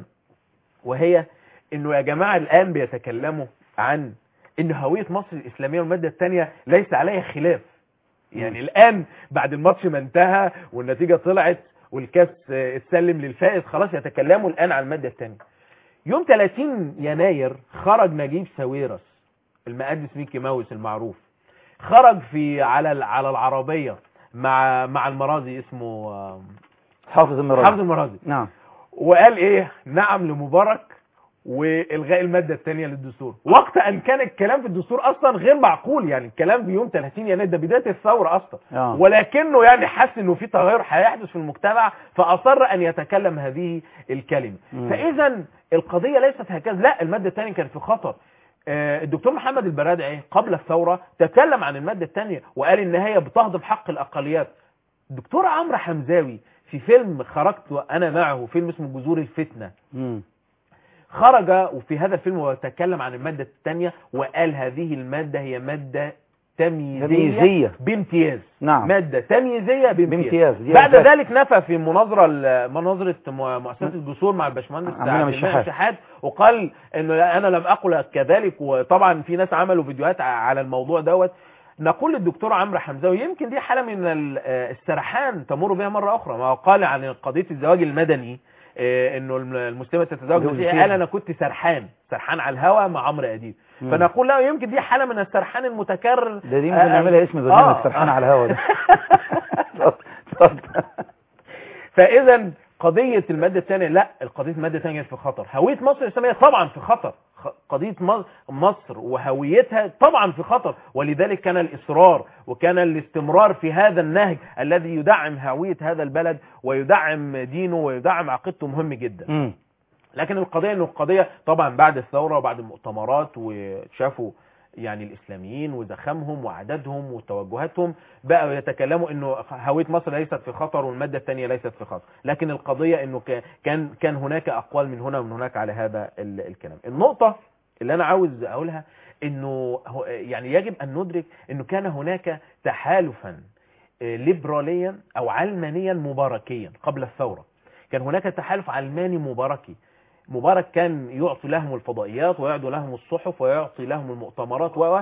وهي انه يا جماعة الان بيتكلموا عن ان هوية مصر الاسلامية والمادة الثانية ليس عليها خلاف يعني الان بعد الماتش ما انتهى والنتيجة طلعت والكاس آه، اتسلم للفائز خلاص يتكلموا الان عن المادة الثانية يوم 30 يناير خرج نجيب ساويرس المقدس ميكي ماوس المعروف خرج في على ال- على العربية مع مع المرازي اسمه آه، حافظ المراد حافظ المرازي نعم وقال ايه نعم لمبارك والغاء الماده الثانيه للدستور وقت ان كان الكلام في الدستور اصلا غير معقول يعني الكلام في يوم 30 يناير ده بدايه الثوره اصلا آه. ولكنه يعني حس انه في تغير هيحدث في المجتمع فاصر ان يتكلم هذه الكلمه مم. فاذا القضيه ليست هكذا لا الماده الثانيه كانت في خطر آه، الدكتور محمد البرادعي قبل الثوره تكلم عن الماده الثانيه وقال ان هي بتهضم حق الاقليات الدكتور عمرو حمزاوي في فيلم خرجت وانا معه فيلم اسمه جذور الفتنه مم. خرج وفي هذا الفيلم وتكلم عن المادة الثانية وقال هذه المادة هي مادة تمييزية, تمييزية. بامتياز نعم. مادة تمييزية بامتياز, بامتياز. دي بعد أساس. ذلك نفى في مناظرة ال- مناظرة م- مؤسسة الدستور مع الباشمهندس عبد المنعم عبد المنعم الشحات. الشحات وقال انه لا، انا لم اقل كذلك وطبعا في ناس عملوا فيديوهات ع- على الموضوع دوت نقول للدكتور عمرو حمزاوي يمكن دي حالة من ال- آه، السرحان تمر بها مرة أخرى ما هو قال عن قضية الزواج المدني آه، انه الم- المسلمة تتزوج جوز مسيحي فيها. قال انا كنت سرحان سرحان على الهوا مع عمرو اديب مم. فنقول له يمكن دي حالة من السرحان المتكرر ده دي ممكن آه، نعملها اسم برنامج آه. سرحان على الهوا ده اتفضل. فاذا قضية المادة الثانية لا القضية المادة الثانية في خطر هوية مصر الإسلامية طبعا في خطر خ- قضية م- مصر وهويتها طبعا في خطر ولذلك كان الإصرار وكان الاستمرار في هذا النهج الذي يدعم هوية هذا البلد ويدعم دينه ويدعم عقيدته مهم جدا مم. لكن القضية انه القضية طبعا بعد الثورة وبعد المؤتمرات وشافوا يعني الاسلاميين وزخمهم وعددهم وتوجهاتهم بقوا يتكلموا انه هوية مصر ليست في خطر والمادة الثانية ليست في خطر لكن القضية انه ك- كان كان هناك اقوال من هنا ومن هناك على هذا ال- الكلام النقطة اللي انا عاوز اقولها انه هو- يعني يجب ان ندرك انه كان هناك تحالفا آه، ليبراليا او علمانيا مباركيا قبل الثورة كان هناك تحالف علماني مباركي مبارك كان يعطي لهم الفضائيات ويعطي لهم الصحف ويعطي لهم المؤتمرات و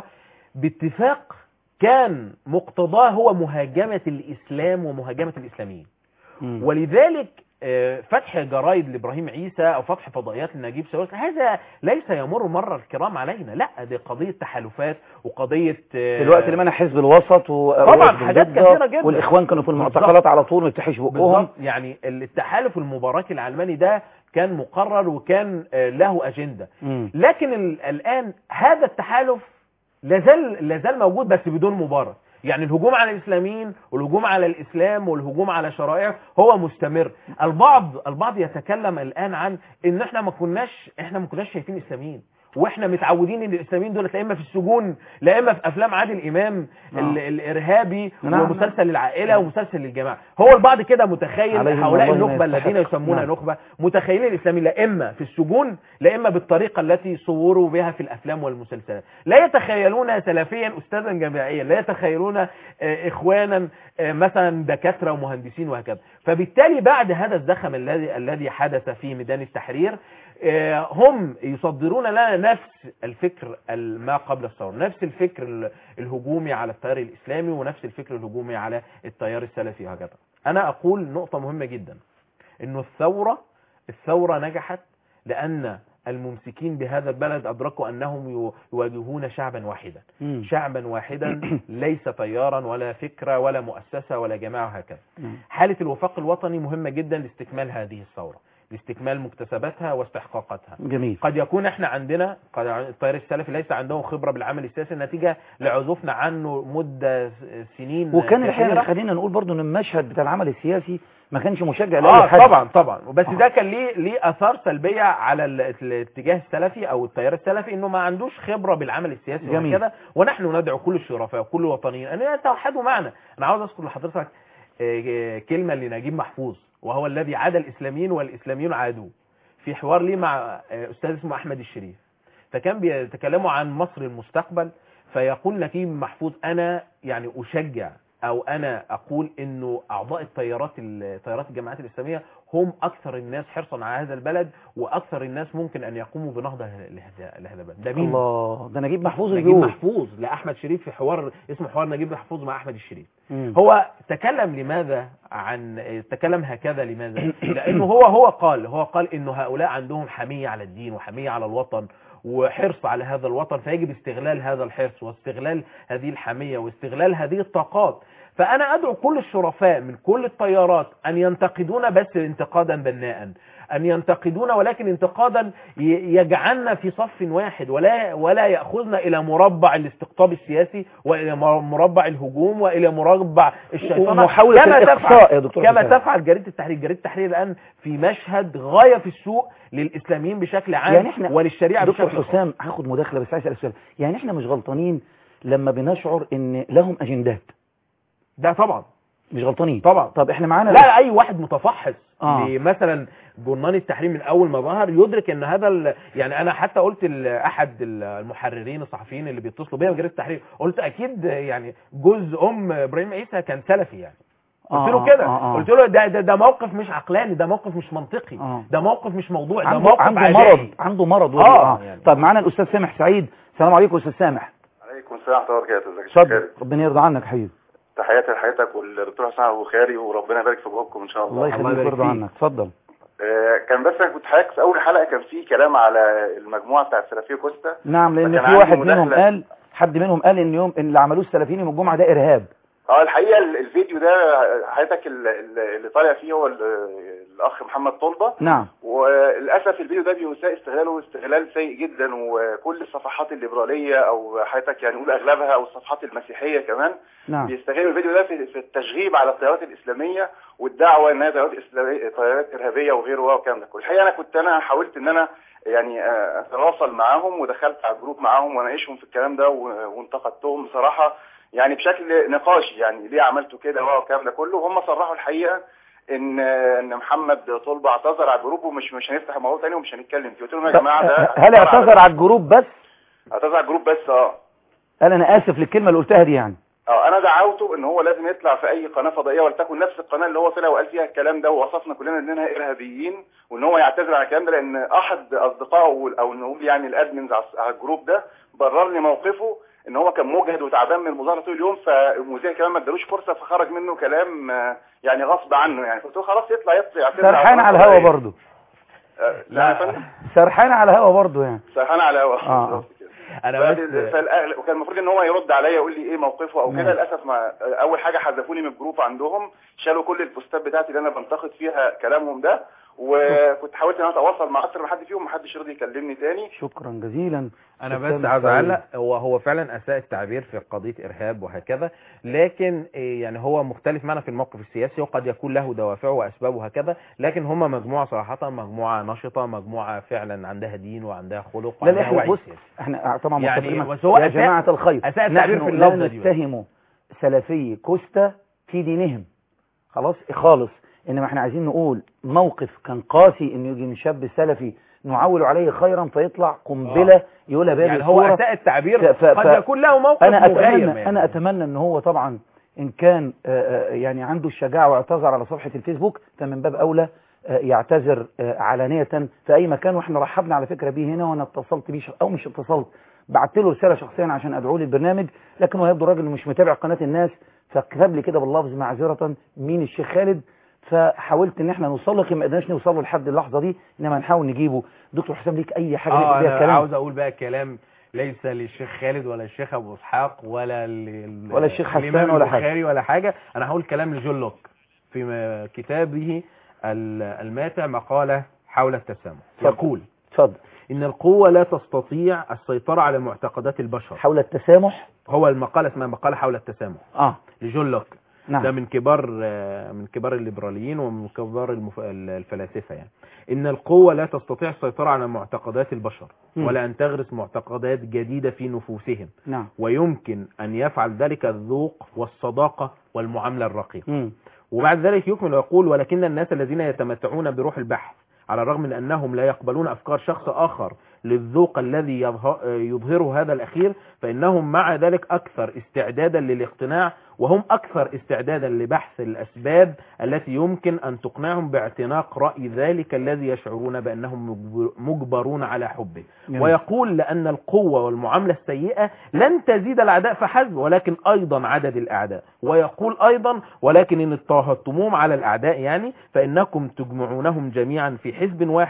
باتفاق كان مقتضاه هو مهاجمة الإسلام ومهاجمة الإسلاميين مم. ولذلك آه، فتح جرايد لابراهيم عيسى او فتح فضائيات لنجيب ساويرس هذا ليس يمر مر الكرام علينا لا دي قضيه تحالفات وقضيه آه، في الوقت اللي منع حزب الوسط و طبعا حاجات كثيرة جدا. والاخوان كانوا في بالظبط. المعتقلات على طول ما يفتحش بقهم بالظبط يعني التحالف المباركي العلماني ده كان مقرر وكان آه، له اجنده مم. لكن ال- الآن هذا التحالف لازال لازال موجود بس بدون مبارك يعني الهجوم على الإسلاميين والهجوم على الإسلام والهجوم على شرائع هو مستمر البعض البعض يتكلم الآن عن إن إحنا ما كناش إحنا ما كناش شايفين إسلاميين واحنا متعودين ان الاسلاميين دول لا اما في السجون لا اما في افلام عادل امام نعم. ال- الارهابي نعم. ومسلسل العائله ومسلسل الجماعه هو البعض كده متخيل عليهم هؤلاء والله ما النخبه يستحق. الذين يسمون نعم. نخبه متخيلين الاسلاميين لا اما في السجون لا اما بالطريقه التي صوروا بها في الافلام والمسلسلات لا يتخيلون سلفيا استاذا جامعيا لا يتخيلون آه، اخوانا آه، مثلا دكاتره ومهندسين وهكذا فبالتالي بعد هذا الزخم الذي الذي حدث في ميدان التحرير آه، هم يصدرون لنا نفس الفكر ال- ما قبل الثوره نفس الفكر ال- الهجومي على التيار الاسلامي ونفس الفكر الهجومي على التيار السلفي وهكذا انا اقول نقطه مهمه جدا انه الثوره الثوره نجحت لان الممسكين بهذا البلد ادركوا انهم يو- يواجهون شعبا واحدا مم. شعبا واحدا ليس تيارا ولا فكره ولا مؤسسه ولا جماعه وهكذا مم. حالة الوفاق الوطني مهمة جدا لاستكمال هذه الثورة لاستكمال مكتسباتها واستحقاقاتها جميل قد يكون احنا عندنا قد التيار السلفي ليس عندهم خبرة بالعمل السياسي نتيجة لعزوفنا عنه مدة س- سنين وكان الحقيقه كثيرة. خلينا نقول برضو ان المشهد بتاع العمل السياسي ما كانش مشجع لاي اه حد طبعا طبعا بس آه. ده كان ليه ليه اثار سلبيه على ال- الاتجاه السلفي او التيار السلفي انه ما عندوش خبره بالعمل السياسي جميل. وكذا ونحن ندعو كل الشرفاء وكل الوطنيين ان يتوحدوا معنا انا عاوز اذكر لحضرتك آه، آه، كلمه لنجيب محفوظ وهو الذي عاد الاسلاميين والاسلاميون عادوه في حوار ليه مع آه، استاذ اسمه احمد الشريف فكان بيتكلموا عن مصر المستقبل فيقول نجيب محفوظ انا يعني اشجع او انا اقول انه اعضاء التيارات التيارات الجماعات الاسلاميه هم اكثر الناس حرصا على هذا البلد واكثر الناس ممكن ان يقوموا بنهضه لهذا لهذا البلد ده مين الله ده نجيب محفوظ اللي نجيب بيقول محفوظ لاحمد شريف في حوار اسمه حوار نجيب محفوظ مع احمد الشريف مم. هو تكلم لماذا عن تكلم هكذا لماذا لانه هو هو قال هو قال انه هؤلاء عندهم حميه على الدين وحميه على الوطن وحرص على هذا الوطن فيجب استغلال هذا الحرص واستغلال هذه الحميه واستغلال هذه الطاقات فانا ادعو كل الشرفاء من كل التيارات ان ينتقدون بس انتقادا بناء ان ينتقدون ولكن انتقادا ي- يجعلنا في صف واحد ولا ولا ياخذنا الى مربع الاستقطاب السياسي والى مر- مربع الهجوم والى مربع الشيطنه ومحاولة كما الإقصاء تفعل يا دكتور كما حسام. تفعل جريده التحرير جريده التحرير الان في مشهد غايه في السوء للاسلاميين بشكل عام يعني احنا وللشريعه دكتور بشكل خاص حسام هاخد مداخله بس عايز اسال سؤال يعني احنا مش غلطانين لما بنشعر ان لهم اجندات ده طبعا مش غلطانين طبعا طب احنا معانا لا اي واحد متفحص آه. مثلا جرنان التحرير من اول ما ظهر يدرك ان هذا ال... يعني انا حتى قلت لاحد المحررين الصحفيين اللي بيتصلوا بيا بجريده التحرير قلت اكيد يعني جوز ام ابراهيم عيسى كان سلفي يعني قلت له آه، كده آه، آه. قلت له ده, ده ده موقف مش عقلاني ده موقف مش منطقي آه. ده موقف مش موضوعي ده عنده موقف عنده عدائي. مرض عنده مرض ولا- آه، يعني. طب معانا الاستاذ سامح سعيد السلام عليكم استاذ سامح عليكم السلام ورحمه الله وبركاته ازيك يا شيخ اتفضل خالد ربنا يرضى عنك يا حبيبي تحياتي لحضرتك والدكتور حسام ابو خيري وربنا يبارك في جهودكم ان شاء الله الله يخليك يبارك ويرضى فيك. عنك اتفضل آه، كان بس انا كنت حضرتك في اول حلقه كان في كلام على المجموعه بتاعت سلفيه كوستا نعم لان فكان في عندي واحد منهم مداخلة. قال حد منهم قال ان يوم ان اللي عملوه السلفيين يوم الجمعه ده ارهاب اه الحقيقه ال- الفيديو ده حضرتك ال- ال- اللي طالع فيه هو ال- الاخ محمد طلبه نعم وللاسف الفيديو ده بيساء استغلاله استغلال سيء جدا وكل الصفحات الليبراليه او حضرتك يعني نقول اغلبها او الصفحات المسيحيه كمان نعم بيستغلوا الفيديو ده في في التشغيب على التيارات الاسلاميه والدعوه انها تيارات اسلاميه تيارات ارهابيه وغيره والكلام ده كله الحقيقه انا كنت انا حاولت ان انا يعني آه، اتواصل معاهم ودخلت على الجروب معاهم واناقشهم في الكلام ده و- وانتقدتهم بصراحه يعني بشكل نقاشي يعني ليه عملتوا كده والكلام ده كله وهم صرحوا الحقيقه ان ان محمد طلبه اعتذر على الجروب ومش مش هنفتح الموضوع تاني ومش هنتكلم فيه قلت لهم يا جماعه ده هل اعتذر على الجروب بس اعتذر على الجروب بس اه قال انا اسف للكلمه اللي قلتها دي يعني اه انا دعوته ان هو لازم يطلع في اي قناه فضائيه ولتكن نفس القناه اللي هو طلع وقال فيها الكلام ده ووصفنا كلنا اننا ارهابيين وان هو يعتذر عن الكلام ده لان احد اصدقائه او نقول يعني الادمنز على على الجروب ده برر لي موقفه ان هو كان مجهد وتعبان من المظاهره طول اليوم فالمذيع كمان ما ادالوش فرصه فخرج منه كلام آه، يعني غصب عنه يعني قلت له خلاص يطلع يطلع يعتذر سرحان على القناة الهوا الفضائية. برضه آه، لا يا فندم سرحان على الهوا برضه يعني سرحان على الهوا آه. بالظبط كده. انا بعد- بس فالأغلب- وكان المفروض ان هو يرد عليا يقول لي ايه موقفه او نعم. كده للاسف ما اول حاجه حذفوني من الجروب عندهم شالوا كل البوستات بتاعتي اللي انا بنتقد فيها كلامهم ده وكنت حاولت ان انا اتواصل مع اكتر من حد فيهم محدش رضي يكلمني تاني شكرا جزيلا انا أستاذ بس عاوز سعيد. اعلق هو هو فعلا اساء التعبير في قضيه ارهاب وهكذا لكن إيه، يعني هو مختلف معنا في الموقف السياسي وقد يكون له دوافعه واسبابه وهكذا لكن هم مجموعه صراحه مجموعه نشطه مجموعه فعلا عندها دين وعندها خلق لا لا وعندها احنا وعي بص سياسي احنا طبعا يعني متفقين بس هو يا أساء- جماعة الخير أساء التعبير نحن في لا اللفظة دي بس. نتهم سلفي كوستا في دينهم خلاص خالص انما احنا عايزين نقول موقف كان قاسي انه يجي من شاب سلفي نعول عليه خيرا فيطلع قنبلة يقولها باب يعني هو الصورة. اساء التعبير ف- ف- قد يكون له موقف انا مغاير اتمنى يعني. انا اتمنى ان هو طبعا ان كان آه، آه، يعني عنده الشجاعه واعتذر على صفحه الفيسبوك فمن باب اولى آه، يعتذر آه، علانيه في اي مكان واحنا رحبنا على فكره بيه هنا وانا اتصلت بيه ش- او مش اتصلت بعت له رساله شخصيا عشان ادعوه للبرنامج لكن هو يبدو راجل مش متابع قناه الناس فكتب لي كده باللفظ معذره مين الشيخ خالد فحاولت ان احنا نوصل له ما قدرناش نوصل له لحد اللحظه دي انما نحاول نجيبه دكتور حسام ليك اي حاجه اه نقول بيها انا الكلام عاوز اقول بقى كلام ليس للشيخ خالد ولا الشيخ ابو اسحاق ولا ل- ولا الشيخ حسان الإمام ولا حاجة. البخاري ولا حاجه انا هقول كلام لجون لوك في م- كتابه ال- الماتع مقاله حول التسامح اتفضل. يقول اتفضل ان القوه لا تستطيع السيطره على معتقدات البشر حول التسامح هو المقاله اسمها مقاله حول التسامح اه لجون لوك نعم ده من كبار آه، من كبار الليبراليين ومن كبار المف... الفلاسفه يعني ان القوه لا تستطيع السيطره على معتقدات البشر مم. ولا ان تغرس معتقدات جديده في نفوسهم نعم ويمكن ان يفعل ذلك الذوق والصداقه والمعامله الرقيقه مم. وبعد ذلك يكمل ويقول ولكن الناس الذين يتمتعون بروح البحث على الرغم من أنهم لا يقبلون أفكار شخص آخر للذوق الذي يظه- يظهره هذا الأخير فإنهم مع ذلك أكثر استعدادا للاقتناع وهم أكثر استعدادا لبحث الأسباب التي يمكن أن تقنعهم باعتناق رأي ذلك الذي يشعرون بأنهم مجبر- مجبرون على حبه جميل. ويقول لأن القوة والمعاملة السيئة لن تزيد الأعداء فحسب ولكن أيضا عدد الأعداء ويقول أيضا ولكن إن اضطهدتموهم على الأعداء يعني فإنكم تجمعونهم جميعا في حزب واحد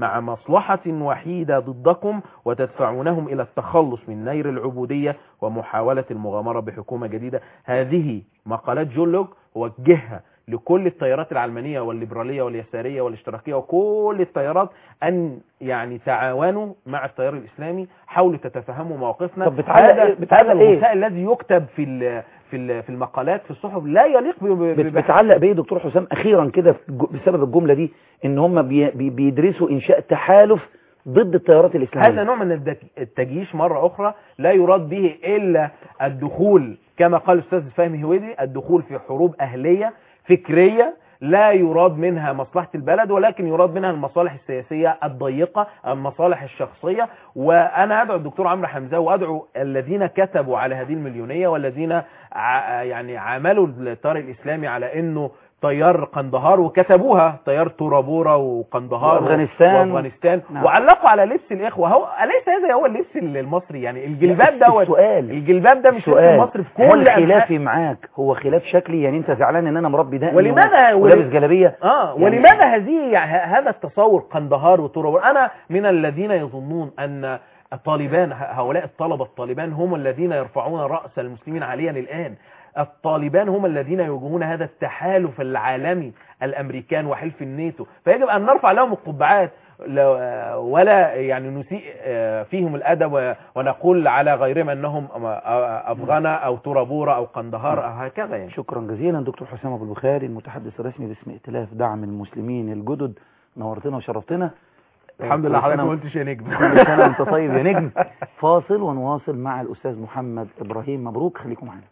مع مصلحة وحيدة ضدكم وتدفعونهم إلى التخلص من نير العبودية ومحاولة المغامرة بحكومة جديدة هذه مقالات جون لوك وجهها لكل التيارات العلمانية والليبرالية واليسارية والاشتراكية وكل التيارات أن يعني تعاونوا مع التيار الإسلامي حاولوا تتفهموا مواقفنا طب بتعلق هذا إيه- بتعلق هذا إيه؟ الغثاء الذي يكتب في ال- في ال- في المقالات في الصحف لا يليق ب- ب- بت- بتعلق بايه دكتور حسام اخيرا كده في الج- بسبب الجمله دي ان هم بي بي بيدرسوا انشاء تحالف ضد التيارات الاسلاميه هذا نوع من الدك- التجييش مرة أخرى لا يراد به إلا الدخول كما قال الأستاذ فهمي هويدي الدخول في حروب أهلية فكرية لا يراد منها مصلحة البلد ولكن يراد منها المصالح السياسية الضيقة المصالح الشخصية وأنا أدعو الدكتور عمرو حمزة وأدعو الذين كتبوا على هذه المليونية والذين ع- يعني عملوا التيار الإسلامي على أنه تيار قندهار وكتبوها تيار تورابورا وقندهار وأفغانستان. وأفغانستان نعم. وعلقوا على لبس الإخوة هو أليس هذا هو اللبس المصري يعني الجلباب دوت السؤال الجلباب ده مش لبس السؤال مصري في هل كل أنحاء خلافي معاك هو خلاف شكلي يعني انت زعلان ان انا مربي دقني ولماذا- و- ولابس جلابيه اه يعني- ولماذا هذه يعني ه- هذا التصور قندهار وتورابور انا من الذين يظنون ان الطالبان ه- هؤلاء الطلبة الطالبان هم الذين يرفعون رأس المسلمين حاليا الآن الطالبان هم الذين يواجهون هذا التحالف العالمي الأمريكان وحلف الناتو فيجب أن نرفع لهم القبعات لو- آه، ولا يعني نسيء آه، فيهم الأدب و- ونقول على غيرهم أنهم آه، آه، أفغان أو تورابورا أو قندهار أو هكذا يعني شكرا جزيلا دكتور حسام ابو البخاري المتحدث الرسمي باسم ائتلاف دعم المسلمين الجدد نورتنا وشرفتنا الحمد لله كل حضرتك سنة ما و- قلتش يا نجم كل سنه وانت طيب يا نجم فاصل ونواصل مع الاستاذ محمد ابراهيم مبروك خليكم معانا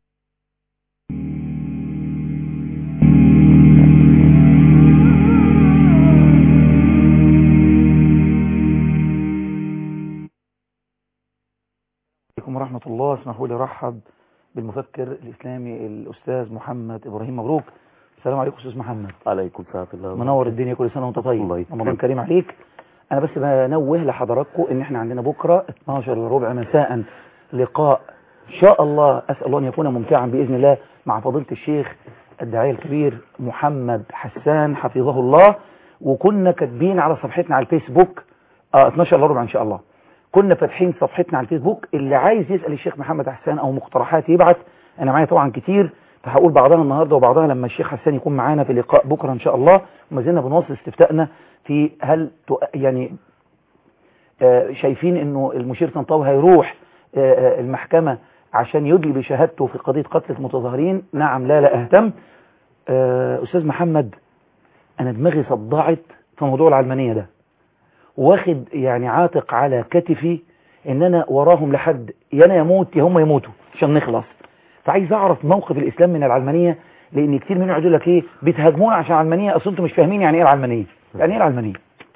عليكم ورحمة الله اسمحوا لي ارحب بالمفكر الإسلامي الأستاذ محمد إبراهيم مبروك السلام عليكم أستاذ محمد عليكم السلام الله منور الدنيا كل سنة وانت طيب الله يكرمك. رمضان كريم عليك أنا بس بنوه لحضراتكم إن إحنا عندنا بكرة 12 إلا ربع مساء لقاء إن شاء الله أسأل الله أن يكون ممتعا بإذن الله مع فضيلة الشيخ الداعية الكبير محمد حسان حفظه الله وكنا كاتبين على صفحتنا على الفيسبوك آه 12 إلا ربع إن شاء الله كنا فاتحين صفحتنا على الفيسبوك اللي عايز يسأل الشيخ محمد حسان أو مقترحات يبعت أنا معايا طبعا كتير فهقول بعضها النهاردة وبعضها لما الشيخ حسان يكون معانا في لقاء بكرة إن شاء الله وما زلنا بنواصل استفتائنا في هل تؤ- يعني آه، شايفين انه المشير طنطاوي هيروح آه، آه، المحكمة عشان يدلي بشهادته في قضية قتل المتظاهرين نعم لا لا اهتم آه، استاذ محمد انا دماغي صدعت في موضوع العلمانية ده واخد يعني عاتق على كتفي ان انا وراهم لحد يا انا يموت يا هم يموتوا عشان نخلص فعايز اعرف موقف الاسلام من العلمانية لان كتير منهم يقول لك ايه بتهاجمونا عشان علمانية اصل انتم مش فاهمين يعني ايه العلمانية يعني ايه العلمانية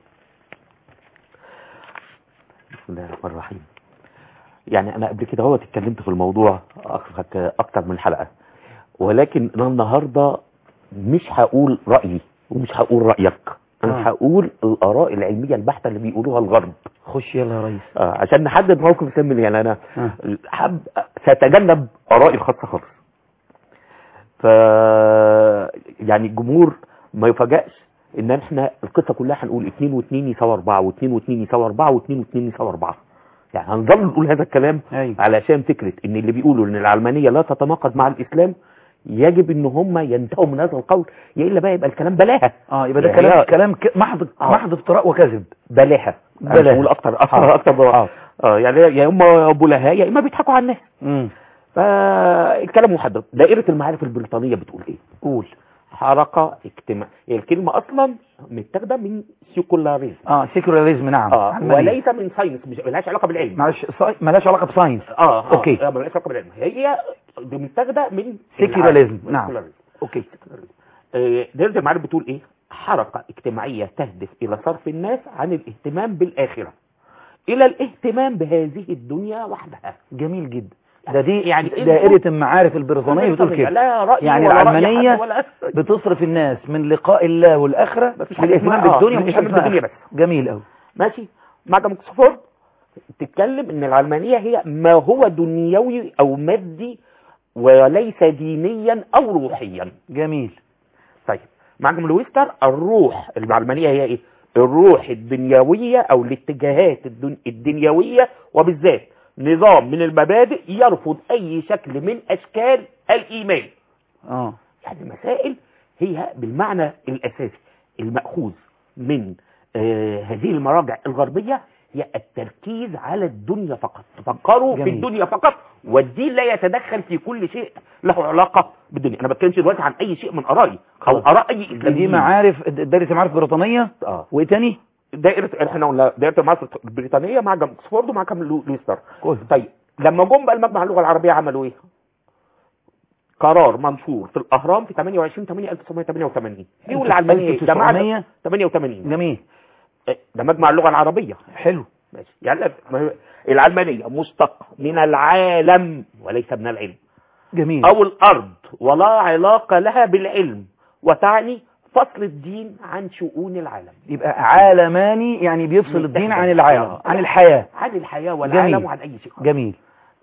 بسم الله الرحمن الرحيم يعني انا قبل كده هو اتكلمت في الموضوع أكثر- اكتر من حلقة ولكن انا النهاردة مش هقول رأيي ومش هقول رأيك آه. انا هقول الاراء العلمية البحتة اللي بيقولوها الغرب خش يلا يا ريس آه عشان نحدد موقف الاسلام يعني انا آه. حب ساتجنب ارائي الخاصة خالص ف يعني الجمهور ما يفاجئش ان احنا القصة كلها هنقول 2 و2 يساوي 4 و2 و2 يساوي 4 و2 و2 يساوي 4 يعني هنظل نقول هذا الكلام ايوه علشان فكرة ان اللي بيقولوا ان العلمانية لا تتناقض مع الاسلام يجب ان هم ينتهوا من هذا القول يا الا بقى يبقى الكلام بلاهة اه يبقى ده يعني كلام هي- كلام ك- محض آه. محض افتراء وكذب بلاهة أنا بلاهة. مش هقول اكتر اكتر آه. اكتر آه. اه يعني يا اما بلاهاء يا اما بيضحكوا على الناس امم فالكلام محدد دائرة المعارف البريطانية بتقول ايه قول حركة اجتماع هي الكلمة اصلا متاخدة من سيكولاريزم اه سيكولاريزم نعم اه علمانية. وليس من ساينس مش ملهاش علاقة بالعلم معلش صا- ملهاش علاقه بساينس اه اه أوكي. آه، ملهاش علاقة بالعلم هي متاخدة من سيكولاريزم العالم. نعم سيكولاريزم. اوكي آه، دائرة المعارف بتقول ايه حركة اجتماعية تهدف الى صرف الناس عن الاهتمام بالاخرة الى الاهتمام بهذه الدنيا وحدها جميل جدا ده دي يعني يعني إيه دائرة المعارف البريطانية بتقول كده لا رأي يعني ولا رأي العلمانية حد ولا بتصرف الناس من لقاء الله والآخرة مفيش حاجة للاهتمام اسمها- آه، بالدنيا مفيش مفيش حاجة حاجة اسمها بالدنيا آخرة. جميل قوي ماشي مادام اوكسفورد تتكلم ان العلمانية هي ما هو دنيوي او مادي وليس دينيا او روحيا جميل طيب معجم لويستر الروح العلمانية هي ايه الروح الدنيوية او الاتجاهات الدن... الدنيوية وبالذات نظام من المبادئ يرفض اي شكل من اشكال الايمان اه يعني مسائل هي بالمعنى الاساسي المأخوذ من آه هذه المراجع الغربية هي التركيز على الدنيا فقط تفكروا في جميل. الدنيا فقط والدين لا يتدخل في كل شيء له علاقة بالدنيا انا بتكلمش دلوقتي عن اي شيء من ارائي او خلاص. اراء اي دي, دي اسلاميين معارف دايره معارف بريطانيه اه وايه تاني دائرة احنا قلنا دائرة المعارف البريطانية مع جامعة اوكسفورد ومع كامل لو- لويستر كويس طيب لما جم بقى المجمع اللغة العربية عملوا ايه؟ قرار منشور في الاهرام في 28 8 1988 بيقول العلمانية إيه؟ ده معنى 1900 88 جميل إيه، ده مجمع اللغة العربية حلو ماشي يعني لا- ما هو- العلمانية مشتق من العالم وليس من العلم جميل او الارض ولا علاقة لها بالعلم وتعني فصل الدين عن شؤون العالم يبقى عالماني يعني بيفصل الدين عن العالم آه. عن الحياه عن الحياة والعالم جميل. وعن اي شيء آخر. جميل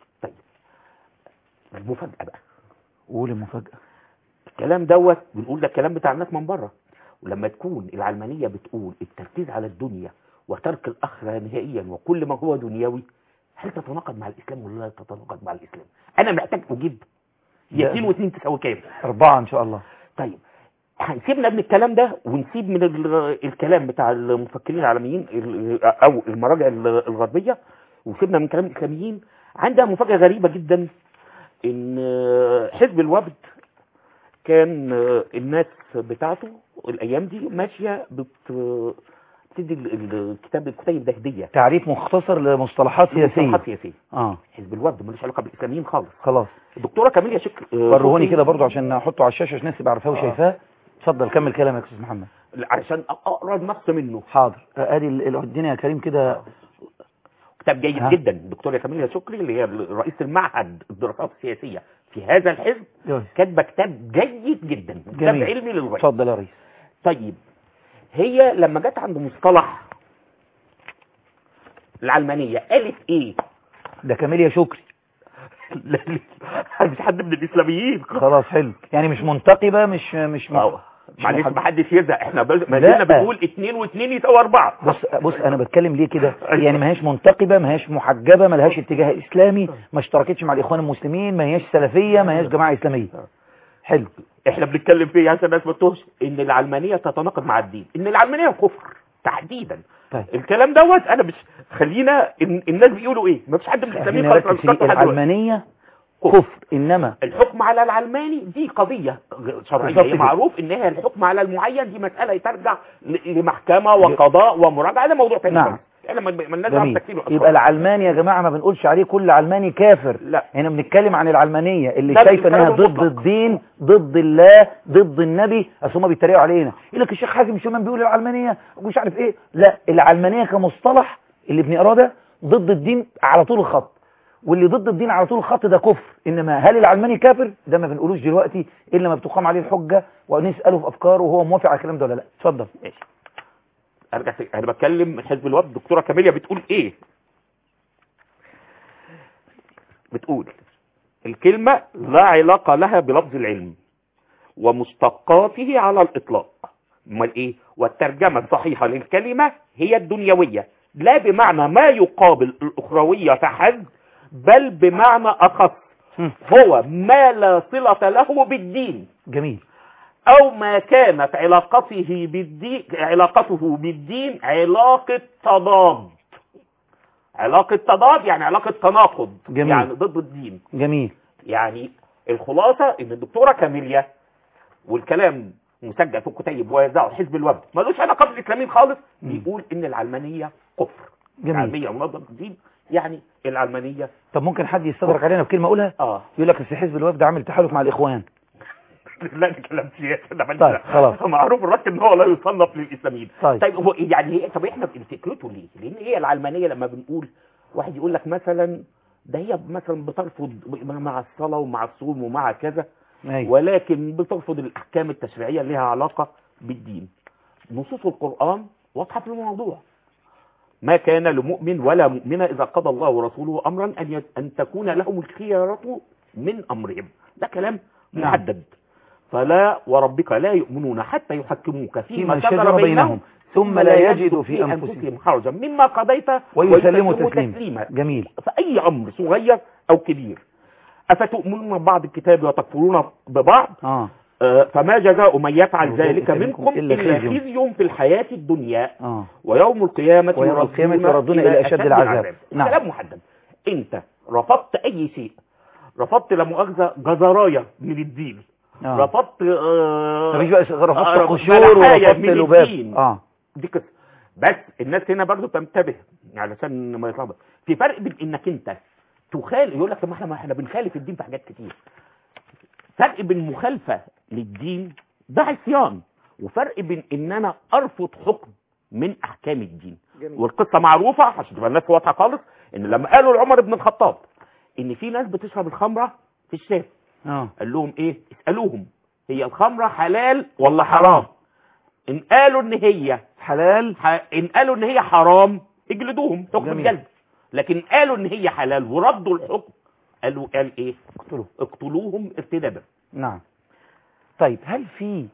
المفاجأة بقى قول المفاجاه الكلام دوت بنقول ده الكلام بتاع الناس من بره ولما تكون العلمانية بتقول التركيز على الدنيا وترك الآخرة نهائيا وكل ما هو دنيوي هل تتناقض مع الإسلام ولا لا تتناقض مع الإسلام أنا محتاج أجيب هي لا. 2 واثنين تساوي كام اربعه ان شاء الله طيب هنسيبنا من الكلام ده ونسيب من ال- الكلام بتاع المفكرين العالميين ال- او المراجع ال- الغربيه وسيبنا من كلام الاسلاميين عندها مفاجاه غريبه جدا ان حزب الوفد كان الناس بتاعته الايام دي ماشيه بت بتدي ال- الكتاب الكتيب ده هديه تعريف مختصر لمصطلحات سياسيه مصطلحات سياسيه اه حزب الوفد ملوش علاقه بالاسلاميين خالص خلاص الدكتوره كاميليا شكل ورهوني كده برضو عشان احطه على الشاشه عشان الناس تبقى عارفاه وشايفاه اتفضل كمل كلامك يا استاذ محمد عشان اقرا نص منه حاضر ادي ال- ال- ادينا يا كريم كده كتاب جيد ها؟ جدا الدكتوره كاميليا شكري اللي هي رئيس المعهد الدراسات السياسيه في هذا الحزب يوه. كاتبه كتاب جيد جدا كتاب جميل. علمي للغايه اتفضل يا ريس طيب هي لما جت عند مصطلح العلمانيه قالت ايه ده كاميليا شكري لا لا مش حد من الاسلاميين خلاص حلو يعني مش منتقبه مش مش مش, اه مش معلش محد- ما حدش يزهق احنا بل- ما لا. زلنا بنقول اتنين واتنين يساوي اربعه بص بص انا بتكلم ليه كده يعني ما هيش منتقبه ما هيش محجبه ما لهاش اتجاه اسلامي ما اشتركتش مع الاخوان المسلمين ما هيش سلفيه ما هيش جماعه اسلاميه حلو احنا بنتكلم فيه عشان الناس ما تتوهش ان العلمانيه تتناقض مع الدين ان العلمانيه كفر تحديدا طيب الكلام دوت انا مش خلينا إن الناس بيقولوا ايه ما فيش حد من خلينا الاسلاميين خالص نركز في ذكرته لحد دلوقتي. العلمانيه كفر انما الحكم على العلماني دي قضية شرعية بالظبط هي كده. معروف ان هي الحكم على المعين دي مسألة ترجع ل- لمحكمة وقضاء ومراجعة ده موضوع تاني نعم. خالص. احنا ما ما لناش دعوة جميل بتكفير الأشخاص. يبقى العلماني يا جماعه ما بنقولش عليه كل علماني كافر لا هنا بنتكلم عن العلمانيه اللي لا، شايفه انها الكلام ضد المطلق. الدين ضد الله ضد النبي اصل هم بيتريقوا علينا يقول لك الشيخ حازم شومان بيقول العلمانيه ومش عارف ايه لا العلمانيه كمصطلح اللي بنقراه ده ضد الدين على طول الخط واللي ضد الدين على طول الخط ده كفر انما هل العلماني كافر ده ما بنقولوش دلوقتي الا ما بتقام عليه الحجه ونساله في افكاره وهو موافق على الكلام ده ولا لا اتفضل ماشي ارجع تاني. انا بتكلم من حزب الوفد الدكتوره كاميليا بتقول ايه بتقول الكلمة لا علاقة لها بلفظ العلم ومشتقاته على الإطلاق امال ايه والترجمة الصحيحة للكلمة هي الدنيوية لا بمعنى ما يقابل الأخروية فحسب بل بمعنى أخص هم. هو ما لا صلة له بالدين جميل او ما كانت علاقته بالدين علاقته بالدين علاقة تضاد علاقة تضاد يعني علاقة تناقض جميل. يعني ضد الدين جميل يعني الخلاصة ان الدكتورة كاميليا والكلام مسجل في الكتيب ويذاعه حزب الوفد ملوش علاقة بالاسلاميين خالص بيقول ان العلمانية كفر جميل العلمانية منظمة الدين يعني العلمانية طب ممكن حد يستدرك علينا بكلمه اقولها اه يقول لك بس حزب الوفد عامل تحالف مع الاخوان لا ده كلام سياسي ده ماليش طيب، دعوة. خلاص. معروف الراجل ان هو لا يصنف للاسلاميين طيب. طيب هو يعني هي طب احنا فكرته ليه؟ لان هي العلمانيه لما بنقول واحد يقول لك مثلا ده هي مثلا بترفض مع الصلاه ومع الصوم ومع كذا ايوه ولكن بترفض الاحكام التشريعيه اللي لها علاقه بالدين نصوص القران واضحه في الموضوع ما كان لمؤمن ولا مؤمنه اذا قضى الله ورسوله امرا ان يت- ان تكون لهم الخيره من امرهم ده كلام نعم. محدد فلا وربك لا يؤمنون حتى يحكموك فيما فيما شجر شجر بينهم بينهم ثم لا يجد في أنفسهم حرجا مما قضيت ويسلموا ويسلموا تسليما جميل فأي أمر صغير أو كبير أفتؤمنون ببعض الكتاب وتكفرون ببعض اه آه، فما جزاء من يفعل وذلك ذلك منكم منكم إلا إلا خزي. خزي في الحياة الدنيا اه ويوم القيامة ويوم القيامة يردون إلى أشد العذاب. نعم. كلام محدد أنت رفضت أي شيء رفضت لا مؤاخذة جزراية من الدين آه. رفضت آه مفيش بقى رفضت آه، قشور بلحاية ورفضت من لباب الدين. اه دي قصة بس الناس هنا برضو تنتبه علشان ما يتلخبط في فرق بين انك انت تخالف يقول لك طب ما احنا ما احنا بنخالف الدين في حاجات كتير فرق بين مخالفه للدين ده عصيان وفرق بين ان انا ارفض حكم من احكام الدين جميل. والقصه معروفه عشان تبقى الناس واضحه خالص ان لما قالوا لعمر بن الخطاب ان في ناس بتشرب الخمره في الشام اه قال لهم ايه اسالوهم هي الخمره حلال ولا حرام ان قالوا ان هي حلال ح... ان قالوا ان هي حرام اجلدوهم حكم جميل. الجلد لكن قالوا ان هي حلال وردوا الحكم قالوا قال ايه اقتلوا اقتلوهم ارتدادا نعم طيب هل في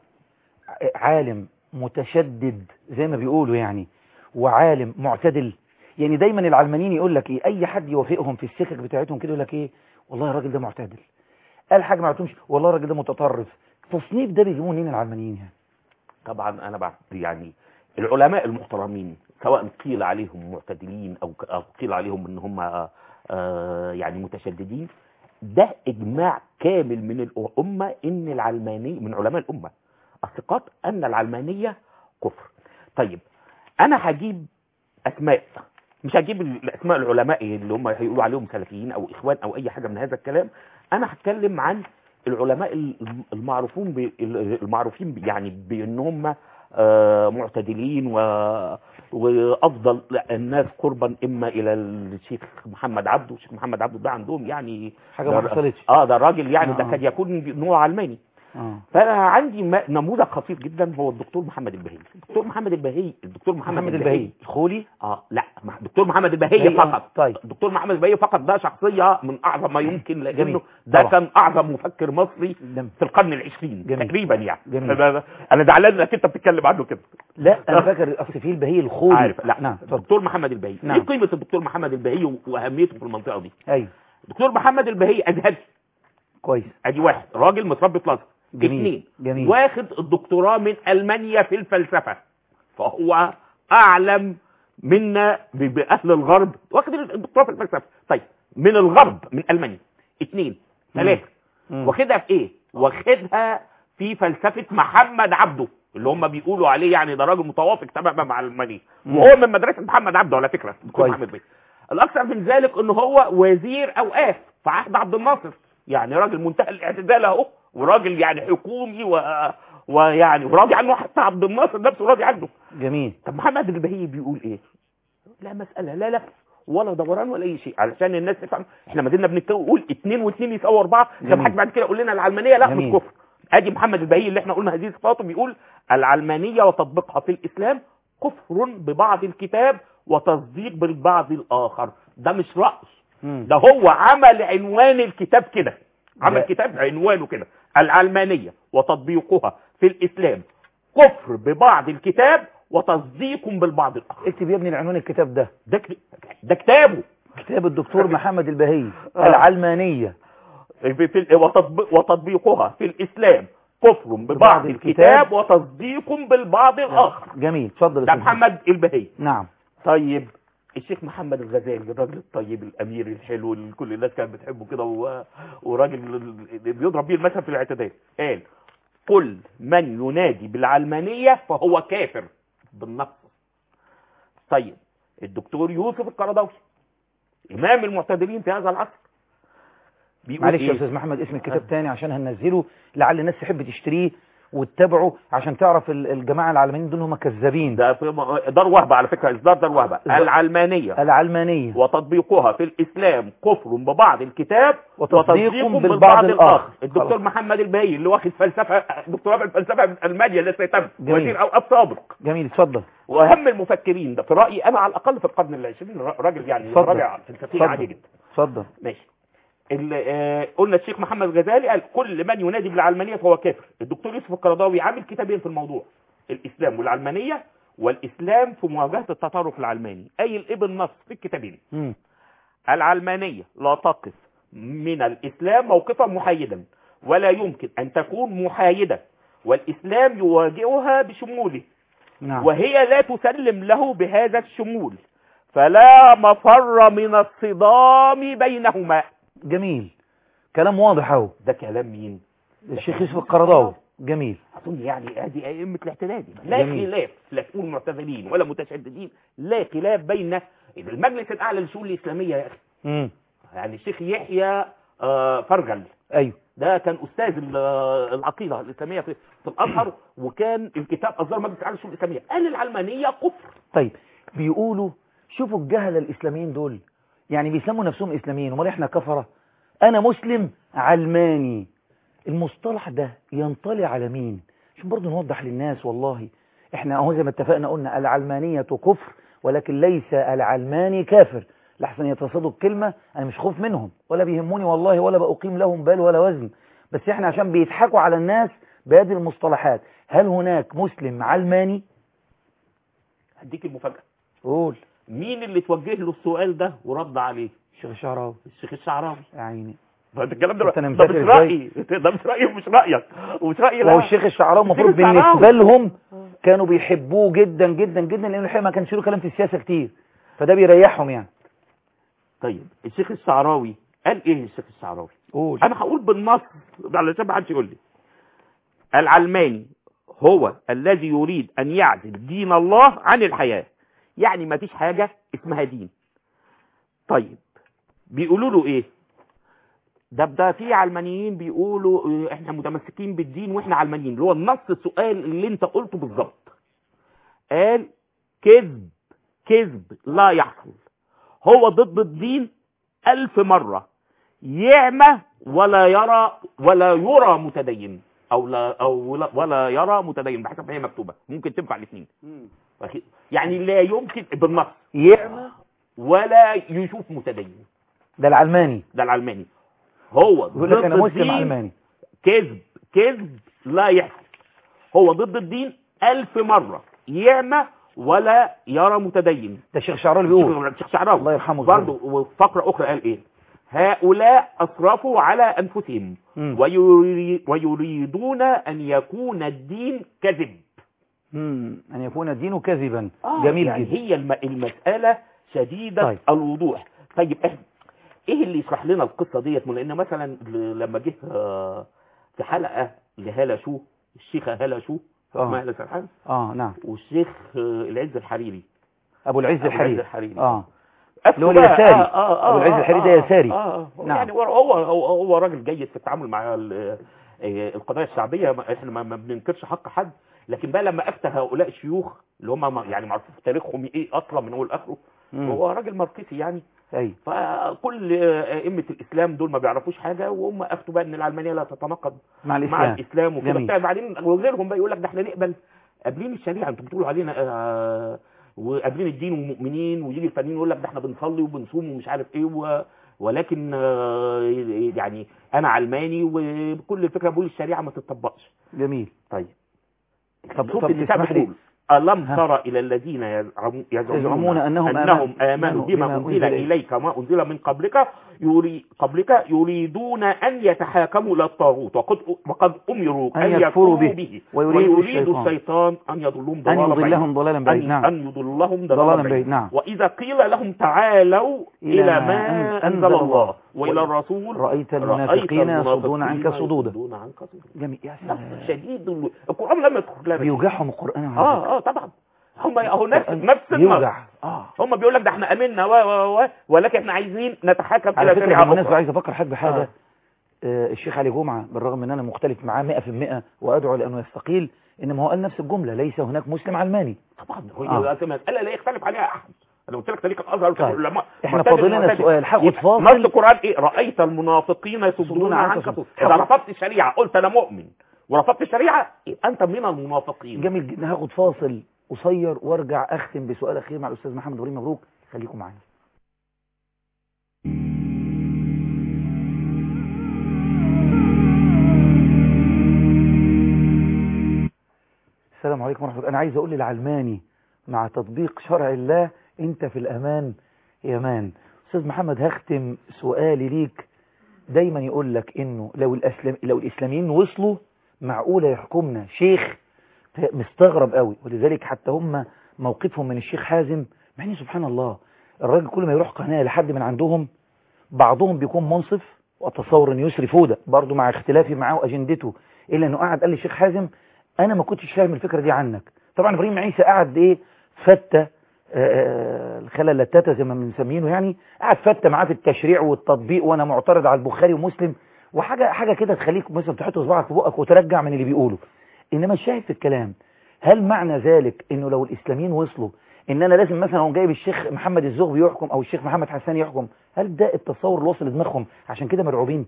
عالم متشدد زي ما بيقولوا يعني وعالم معتدل يعني دايما العلمانيين يقول لك ايه اي حد يوافقهم في السكك بتاعتهم كده يقول لك ايه والله الراجل ده معتدل قال حاجه ما عرفتهمش والله الراجل ده متطرف تصنيف ده بيجيبوه منين العلمانيين يعني طبعا انا بعد يعني العلماء المحترمين سواء قيل عليهم معتدلين او أو قيل عليهم ان هم آه، يعني متشددين ده اجماع كامل من الامه ان العلماني من علماء الامه الثقات ان العلمانيه كفر طيب انا هجيب اسماء مش هجيب الاسماء العلماء اللي هم هيقولوا عليهم سلفيين او اخوان او اي حاجه من هذا الكلام انا هتكلم عن العلماء المعروفون ب- المعروفين يعني بان هم آه، معتدلين و... وافضل الناس قربا اما الى الشيخ محمد عبده الشيخ محمد عبده ده عندهم يعني حاجه ما ده- حصلتش اه ده الراجل يعني آه. ده كاد يكون نوع علماني اه فانا عندي م- نموذج خطير جدا هو الدكتور محمد البهي الدكتور محمد البهي الدكتور محمد, محمد البهي الخولي اه لا مح- الدكتور محمد البهي بهي، آه، فقط طيب. الدكتور محمد البهي فقط ده شخصيه من اعظم ما يمكن جميل. لانه ده طبعا. كان اعظم مفكر مصري جميل. في القرن العشرين جميل. تقريبا يعني جميل. أنا- انا زعلان انك انت بتتكلم عنه كده لا انا فاكر اصل في البهي الخولي عارف لا نعم اتفضل الدكتور محمد البهي نعم. ايه قيمه الدكتور محمد البهي و- واهميته في المنطقه دي ايوه الدكتور محمد البهي ازهري كويس ادي واحد راجل متربي في الازهر جميل. اثنين جميل. واخد الدكتوراه من المانيا في الفلسفه فهو اعلم منا ب- باهل الغرب واخد الدكتوراه في الفلسفه طيب من الغرب من المانيا اثنين ثلاثه مم. واخدها في ايه واخدها في فلسفه محمد عبده اللي هم بيقولوا عليه يعني ده راجل متوافق تماما مع المانيا مم. وهو من مدرسه محمد عبده على فكره دكتور كويس. محمد بيه الاكثر من ذلك ان هو وزير اوقاف في عهد عبد الناصر يعني راجل منتهى الاعتدال اهو وراجل يعني حكومي و... ويعني وراضي عنه حتى عبد الناصر نفسه راضي عنه جميل طب محمد البهي بيقول ايه لا مسألة لا لف ولا دوران ولا اي شيء علشان الناس تفهم احنا ما زلنا بنقول اتنين واتنين يساوي اربعه جميل. لما حد بعد كده يقول لنا العلمانيه لا جميل. مش كفر ادي محمد البهي اللي احنا قلنا هذه صفاته بيقول العلمانيه وتطبيقها في الاسلام كفر ببعض الكتاب وتصديق بالبعض الاخر ده مش راي مم. ده هو عمل عنوان الكتاب كده عمل ده- كتاب عنوانه كده العلمانية وتطبيقها في الإسلام كفر ببعض الكتاب وتصديق بالبعض الآخر اكتب يا ابني العنوان الكتاب ده ده, ك- ده كتابه كتاب الدكتور محمد البهي آه. العلمانية في في وتطبيق وتطبيقها في الإسلام كفر ببعض ببعض الكتاب الكتاب وتصديق بالبعض الآخر جميل اتفضل يا ده أستاذ محمد البهي نعم طيب الشيخ محمد الغزالي الراجل الطيب الامير الحلو اللي كل الناس كانت بتحبه كده و... وراجل اللي بيضرب بيه المثل في الاعتدال قال كل من ينادي بالعلمانيه فهو كافر بالنص طيب الدكتور يوسف القرضاوي امام المعتدلين في هذا العصر بيقول معلش يا إيه؟ استاذ محمد اسم الكتاب تاني عشان هننزله لعل الناس تحب تشتريه وتتابعه عشان تعرف ال- الجماعة العلمانيين دول هم كذابين ده في دار وهبه على فكره اصدار دار وهبه إصدار- العلمانيه العلمانية وتطبيقها في الإسلام كفر ببعض الكتاب وتصديق بالبعض الآخر. الدكتور خلاص. محمد البهي اللي واخد فلسفة دكتوراه في الفلسفة من ألمانيا لسه يتم جميل. وزير أوقاف سابق جميل اتفضل وأهم المفكرين ده في رأيي أنا على الأقل في القرن العشرين را- راجل يعني اتفضل. راجع فلسفي عالي اتفضل جدا اتفضل ماشي ال- آه، قلنا الشيخ محمد الغزالي قال كل من ينادي بالعلمانية فهو كافر الدكتور يوسف القرضاوي عامل كتابين في الموضوع الإسلام والعلمانية والإسلام في مواجهة التطرف العلماني أي الإبن نص في الكتابين مم. العلمانية لا تقف من الإسلام موقفا محايدا ولا يمكن أن تكون محايدة والإسلام يواجهها بشموله نعم وهي لا تسلم له بهذا الشمول فلا مفر من الصدام بينهما جميل كلام واضح اهو ده كلام مين الشيخ يوسف القرضاوي جميل اظن يعني ادي ائمه الاعتدال لا جميل. خلاف لا تقول معتزلين ولا متشددين لا خلاف بين المجلس الاعلى للشؤون الاسلاميه يا اخي امم يعني الشيخ يحيى آه، فرجل ايوه ده كان استاذ ال- آه، العقيده الاسلاميه في, في الازهر وكان الكتاب اصدر مجلس الاعلى للشؤون الاسلاميه قال العلمانيه كفر طيب بيقولوا شوفوا الجهله الاسلاميين دول يعني بيسموا نفسهم اسلاميين امال احنا كفره انا مسلم علماني المصطلح ده ينطلي على مين عشان برضه نوضح للناس والله احنا اهو زي ما اتفقنا قلنا العلمانيه كفر ولكن ليس العلماني كافر لحسن يتصادوا الكلمه انا مش خوف منهم ولا بيهموني والله ولا بقيم لهم بال ولا وزن بس احنا عشان بيضحكوا على الناس بهذه المصطلحات هل هناك مسلم علماني هديك المفاجاه قول مين اللي توجه له السؤال ده ورد عليه الشيخ الشعراوي الشيخ الشعراوي يا عيني فانت الكلام ده أنت أنا ده مش مسافر رايي ده مش رايي ومش رايك ومش رايي لا وهو الشيخ الشعراوي المفروض الشيخ الشعراوي. بالنسبه لهم كانوا بيحبوه جدا جدا جدا لانه الحقيقه ما كانش له كلام في السياسه كتير فده بيريحهم يعني طيب الشيخ الشعراوي قال ايه الشيخ الشعراوي قول انا هقول بالنص علشان ما حدش يقول لي العلماني هو الذي يريد ان يعزل دين الله عن الحياه يعني ما فيش حاجه اسمها دين طيب بيقولوا له ايه ده ده في علمانيين بيقولوا إيه، احنا متمسكين بالدين واحنا علمانيين اللي هو النص السؤال اللي انت قلته بالظبط قال كذب كذب لا يحصل هو ضد الدين ألف مرة يعمى ولا يرى ولا يرى متدين أو لا أو لا ولا يرى متدين بحسب ما هي مكتوبة ممكن تنفع الاثنين يعني لا يمكن بالنص يعمى ولا يشوف متدين ده العلماني ده العلماني هو يقول لك ضد انا مسلم الدين علماني كذب كذب لا يحصل هو ضد الدين ألف مرة يعمى ولا يرى متدين ده الشيخ الشعراوي بيقول الشيخ شعراوي الله يرحمه برضه وفقرة أخرى قال إيه هؤلاء أسرفوا على أنفسهم مم. ويري ويريدون أن يكون الدين كذب مم. ان يكون الدين كذبا آه جميل يعني جدا هي الم... المسألة شديدة طيب. الوضوح طيب إحنا ايه اللي يشرح لنا القصة ديت لان مثلا ل- لما جه آه، في حلقة لهالة شو الشيخة هالة شو آه. اسمها هالة سرحان اه نعم والشيخ آه، العز الحريري ابو العز أبو الحريري الحريري اه أفتوا اللي هو بقى- اليساري. آه آه أبو العز آه الحريري ده آه يساري. آه آه نعم. يعني هو هو هو, هو راجل جيد في التعامل مع ال- آه، القضايا الشعبية ما- احنا ما ما بننكرش حق حد لكن بقى لما افتى هؤلاء الشيوخ اللي هم ما- يعني معروف في تاريخهم ايه اصلا من اول لاخره مم. هو راجل ماركسي يعني اي فكل ائمه الاسلام دول ما بيعرفوش حاجه وهم افتوا بقى ان العلمانيه لا تتناقض مع مع الاسلام الاسلام وكده جميل. بتاع بعدين وغيرهم بقى يقول لك ده احنا نقبل قابلين الشريعه انتوا بتقولوا علينا آه وقابلين الدين ومؤمنين ويجي الفنانين يقول لك ده احنا بنصلي وبنصوم ومش عارف ايه و ولكن آه يعني انا علماني وكل الفكره بقول الشريعه ما تطبقش جميل طيب طب سورة طب النساء تسمح لي بتقول ألم ها. ترى إلى الذين يزعمون, يزعمون أنهم أنهم آمنوا- آمنوا بما أنزل إليك وما أنزل من قبلك يري قبلك يريدون أن يتحاكموا إلى الطاغوت وقد وقد أمروا أن أن يكفروا يكفروا به. به ويريد ويريد الشيطان. الشيطان أن يضلهم ان ضلالا بعيدا يضلهم ضلالا بعيد أن, نعم أن يضلهم ضلالا ضلالا بعيد بعيدا نعم وإذا قيل لهم تعالوا إلى إلى ما ما أنزل أنزل الله الله وإلى الرسول رأيت المنافقين يصدون عنك المنافقين صدودا يصدون عنك صدودا جميل يا نص سلام شديد ال- القرآن لم يدخل لنا بيوجعهم القرآن على فكرة. اه اه طبعا هم اهو نفس القرآن نفس النص يوجع اه هم بيقول لك ده احنا امنا و و و ولكن احنا عايزين نتحاكم على الى فكرة شريعه بالمناسبة اخرى عايز افكر حضرتك بحاجة آه. آه، الشيخ علي جمعة بالرغم ان انا مختلف معاه 100% وادعو لانه يستقيل انما هو قال نفس الجملة ليس هناك مسلم علماني طبعا هو آه. آه. مساله لا يختلف عليها احد انا قلت لك تاريخ الازهر طيب. العلماء احنا معتدل فاضل لنا معتدل. سؤال هاخد يبقى فاصل نص القران ايه رايت المنافقين يصدون يصدون عنك عنك صدودا. صدودا اذا هاخد- رفضت الشريعه قلت انا مؤمن ورفضت الشريعه يبقى انت من المنافقين جميل جدا هاخد فاصل قصير وارجع اختم بسؤال اخير مع الاستاذ محمد ابراهيم مبروك خليكم معانا السلام عليكم ورحمه الله انا عايز اقول للعلماني مع تطبيق شرع الله انت في الامان يا مان استاذ محمد هختم سؤالي ليك دايما يقول لك انه لو الاسلام لو الاسلاميين وصلوا معقوله يحكمنا شيخ مستغرب قوي ولذلك حتى هم موقفهم من الشيخ حازم مع ان سبحان الله الراجل كل ما يروح قناه لحد من عندهم بعضهم بيكون منصف واتصور ان يسري فوده برضه مع اختلافي معاه واجندته الا انه قعد قال لي الشيخ حازم انا ما كنتش فاهم الفكره دي عنك طبعا ابراهيم عيسى قعد ايه فتة الخلل اللتاتة زي ما بنسمينه يعني قعد فتة معاه في التشريع والتطبيق وانا معترض على البخاري ومسلم وحاجة حاجة كده تخليك مثلا تحط صباعك في بقك وترجع من اللي بيقوله انما الشاهد في الكلام هل معنى ذلك انه لو الاسلاميين وصلوا ان انا لازم مثلا اقوم جايب الشيخ محمد الزغبي يحكم او الشيخ محمد حسان يحكم هل ده التصور اللي وصل لدماغهم عشان كده مرعوبين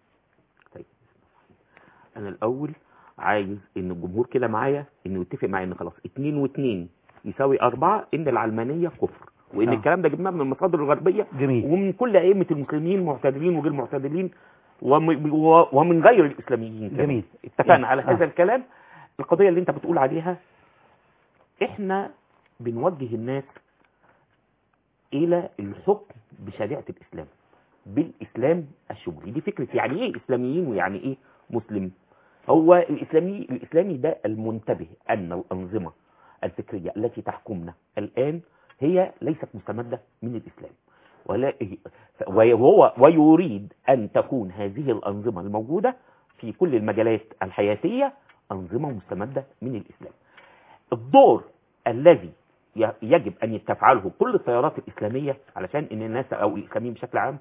انا الاول عايز ان الجمهور كده معايا انه يتفق معايا ان خلاص اتنين واتنين يساوي اربعة ان العلمانية كفر وان آه. الكلام ده جبناه من المصادر الغربية جميل ومن كل ائمة المسلمين معتدلين وغير معتدلين وم- و- ومن غير الاسلاميين كمان. جميل اتفقنا على آه. هذا الكلام القضية اللي انت بتقول عليها احنا بنوجه الناس الى الحكم بشريعة الاسلام بالاسلام الشمولي دي فكرة يعني ايه اسلاميين ويعني ايه مسلم هو الاسلامي الاسلامي ده المنتبه ان الانظمة الفكرية التي تحكمنا الان هي ليست مستمدة من الاسلام ولا وهو ويريد ان تكون هذه الانظمة الموجودة في كل المجالات الحياتية أنظمة مستمدة من الإسلام الدور الذي ي- يجب أن تفعله كل التيارات الإسلامية علشان إن الناس أو الإسلاميين بشكل عام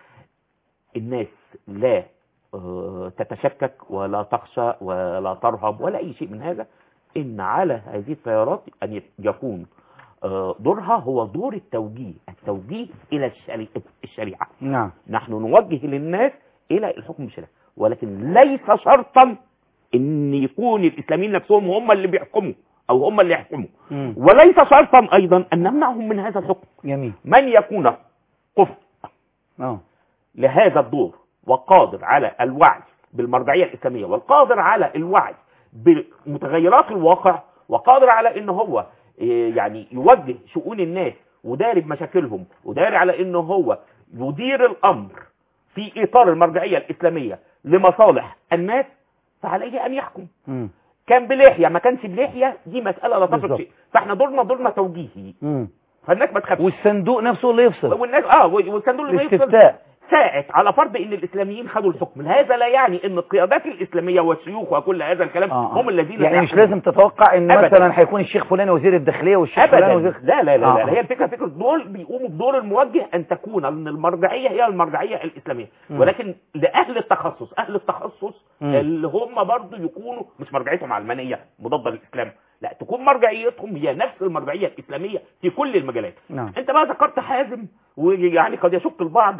الناس لا آه، تتشكك ولا تخشى ولا ترهب ولا أي شيء من هذا إن على هذه التيارات أن يت- يكون آه، دورها هو دور التوجيه التوجيه إلى الشري- الشريعة نعم نحن نوجه للناس الى الحكم بالشريعه ولكن ليس شرطا ان يكون الاسلاميين نفسهم هم اللي بيحكموا او هم اللي يحكموا مم. وليس شرطا ايضا ان نمنعهم من هذا الحكم جميل من يكون كفء اه لهذا الدور وقادر على الوعي بالمرجعيه الاسلاميه والقادر على الوعي بمتغيرات الواقع وقادر على ان هو إيه، يعني يوجه شؤون الناس وداري بمشاكلهم وداري على ان هو يدير الامر في اطار المرجعيه الاسلاميه لمصالح الناس فعليه ان يحكم مم. كان بلحيه ما كانش بلحيه دي مساله لا تفرق بالظبط. شيء فاحنا دورنا دورنا توجيهي مم. فالناس ما تخافش والصندوق نفسه اللي يفصل والناس اه والصندوق اللي يفصل الاستفتاء ساعت على فرض ان الاسلاميين خدوا الحكم هذا لا يعني ان القيادات الاسلاميه والشيوخ وكل هذا الكلام آه. هم الذين يعني مش سيحكمون. لازم تتوقع ان أبداً. مثلا هيكون الشيخ فلان وزير الداخليه والشيخ فلان ابدا وزير لا لا لا, آه. لا. هي الفكره فكره دول بيقوموا بدور الموجه ان تكون ان المرجعيه هي المرجعيه الاسلاميه مم. ولكن لاهل التخصص اهل التخصص مم. اللي هم برضو يكونوا مش مرجعيتهم علمانيه مضاده للاسلام لا تكون مرجعيتهم هي نفس المرجعيه الاسلاميه في كل المجالات نعم انت بقى ذكرت حازم ويعني قد يشك البعض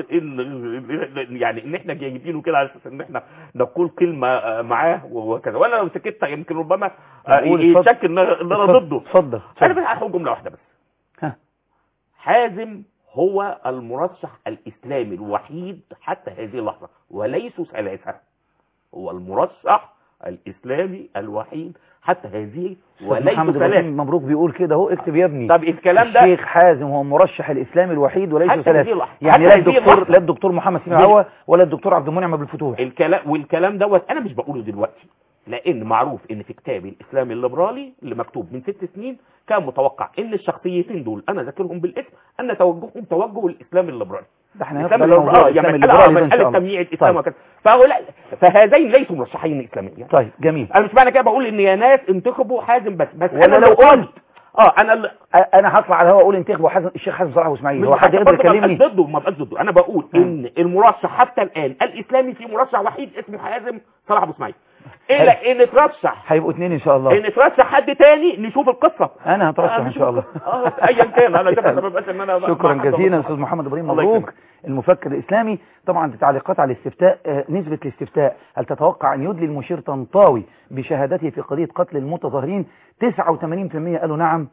ان يعني ان احنا جايبينه كده على اساس ان احنا نقول كلمه آه، معاه وكذا وانا لو سكت يمكن ربما آه، قول، اتفضل. يتشك ان ان انا اتفضل، ضده اتفضل انا اتفضل. بس هقول جمله واحده بس ها. حازم هو المرشح الاسلامي الوحيد حتى هذه اللحظه وليسوا ثلاثه هو المرشح الاسلامي الوحيد حتى هذه أستاذ وليسوا محمد ثلاثه ابراهيم مبروك بيقول كده اهو اكتب يا ابني طب الكلام ده الشيخ حازم هو المرشح الاسلامي الوحيد وليس حتى هذه ثلاثه اللحظة. يعني حتى لا هذه الدكتور اللحظة. لا الدكتور محمد سيمي بال- عوا ولا الدكتور عبد المنعم ابو الفتوح الكلام والكلام دوت انا مش بقوله دلوقتي لان معروف ان في كتابي الاسلامي الليبرالي اللي مكتوب من ست سنين كان متوقع ان الشخصيتين دول انا ذاكرهم بالاسم ان توجههم توجه الاسلام الليبرالي ده احنا الاسلام هنفضل الليبرالي موضوع آه، الاسلام يعني الليبرالي مساله ده ان شاء مساله الله تمييع الاسلام طيب. وكذا فهؤلاء فهذين ليسوا مرشحين اسلاميا طيب جميل انا مش معنى كده بقول ان يا ناس انتخبوا حازم بس بس ولا انا لو لو قلت قلت اه انا اللي انا هطلع على الهواء اقول انتخبوا حازم الشيخ حازم صلاح واسماعيل مش هو حد حتى يقدر برضه ما يكلمني بقاش ضده ما بقاش ضده انا بقول آه. ان المرشح حتى الان الاسلامي في مرشح وحيد اسمه حازم صلاح ابو اسماعيل الا ان ترشح هيبقوا اتنين ان شاء الله ان ترشح حد تاني نشوف القصه انا هترشح آه، ان نشوف شاء الله القصة. اه ايا كان انا شايف ما بقاش ان انا بقى شكرا مع حد جزيلا غلط. استاذ محمد ابراهيم الله مبروك يكرمك. المفكر الاسلامي طبعا في تعليقات على الاستفتاء آه، نسبة الاستفتاء هل تتوقع ان يدلي المشير طنطاوي بشهادته في قضية قتل المتظاهرين 89% قالوا نعم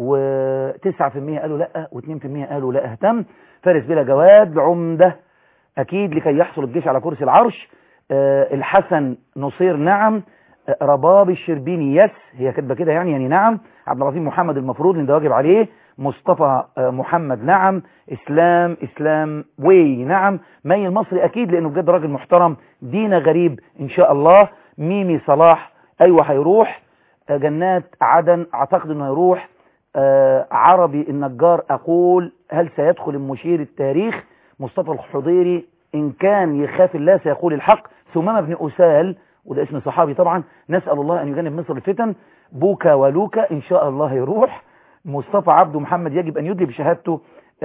و9% قالوا لا و2% قالوا لا اهتم فارس بلا جواد عمدة اكيد لكي يحصل الجيش على كرسي العرش آه، الحسن نصير نعم آه، رباب الشربيني يس هي كاتبه كده يعني يعني نعم عبد العظيم محمد المفروض لان ده واجب عليه مصطفى آه، محمد نعم اسلام اسلام وي نعم مي المصري اكيد لانه بجد راجل محترم دينا غريب ان شاء الله ميمي صلاح ايوه هيروح آه، جنات عدن اعتقد انه هيروح آه، عربي النجار اقول هل سيدخل المشير التاريخ مصطفى الحضيري ان كان يخاف الله سيقول الحق ثمامة بن أسال وده اسم صحابي طبعا نسأل الله أن يجنب مصر الفتن بوكا ولوكا إن شاء الله يروح مصطفى عبده محمد يجب أن يدلي بشهادته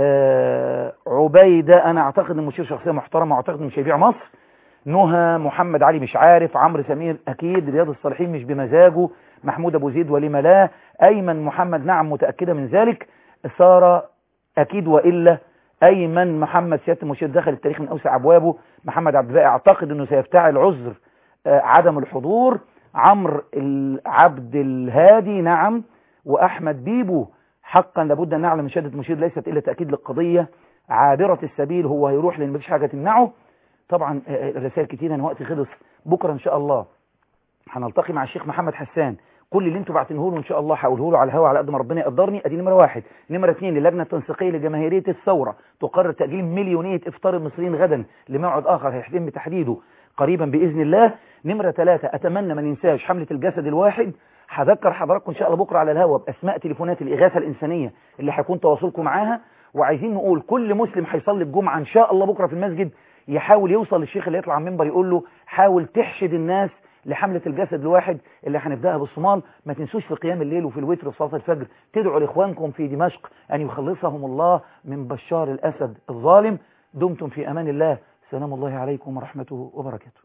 آه عبيدة أنا أعتقد أن المشير شخصية محترمة وأعتقد أنه مش هيبيع مصر نهى محمد علي مش عارف عمرو سمير أكيد رياض الصالحين مش بمزاجه محمود أبو زيد ولما لا أيمن محمد نعم متأكدة من ذلك سارة أكيد وإلا أيمن محمد سيادة المشير دخل التاريخ من أوسع أبوابه محمد عبد الباقي أعتقد أنه سيفتعل عذر آه، عدم الحضور عمرو عبد الهادي نعم وأحمد بيبو حقا لابد أن نعلم من شهادة المشير ليست إلا تأكيد للقضية عابرة السبيل هو هيروح لأن مفيش حاجة تمنعه طبعا آه، الرسائل كتير أنا وقتي خلص بكرة إن شاء الله هنلتقي مع الشيخ محمد حسان كل اللي انتوا بعتنه له ان شاء الله هقوله له على الهواء على قد ما ربنا يقدرني ادي نمره واحد نمره اثنين اللجنه التنسيقيه لجماهيريه الثوره تقرر تاجيل مليونيه افطار المصريين غدا لموعد اخر هيتم تحديده قريبا باذن الله نمره ثلاثه اتمنى ما ننساش حمله الجسد الواحد هذكر حضراتكم ان شاء الله بكره على الهواء باسماء تليفونات الاغاثه الانسانيه اللي هيكون تواصلكم معاها وعايزين نقول كل مسلم هيصلي الجمعه ان شاء الله بكره في المسجد يحاول يوصل للشيخ اللي يطلع على المنبر يقول له حاول تحشد الناس لحملة الجسد الواحد اللي هنبدأها بالصومال ما تنسوش في قيام الليل وفي الوتر وفي صلاة الفجر تدعوا لإخوانكم في دمشق أن يخلصهم الله من بشار الأسد الظالم دمتم في أمان الله سلام الله عليكم ورحمته وبركاته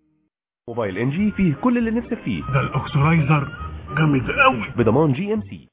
موبايل ان جي فيه كل اللي نفسك فيه ده الاكسرايزر جامد قوي بضمان جي ام سي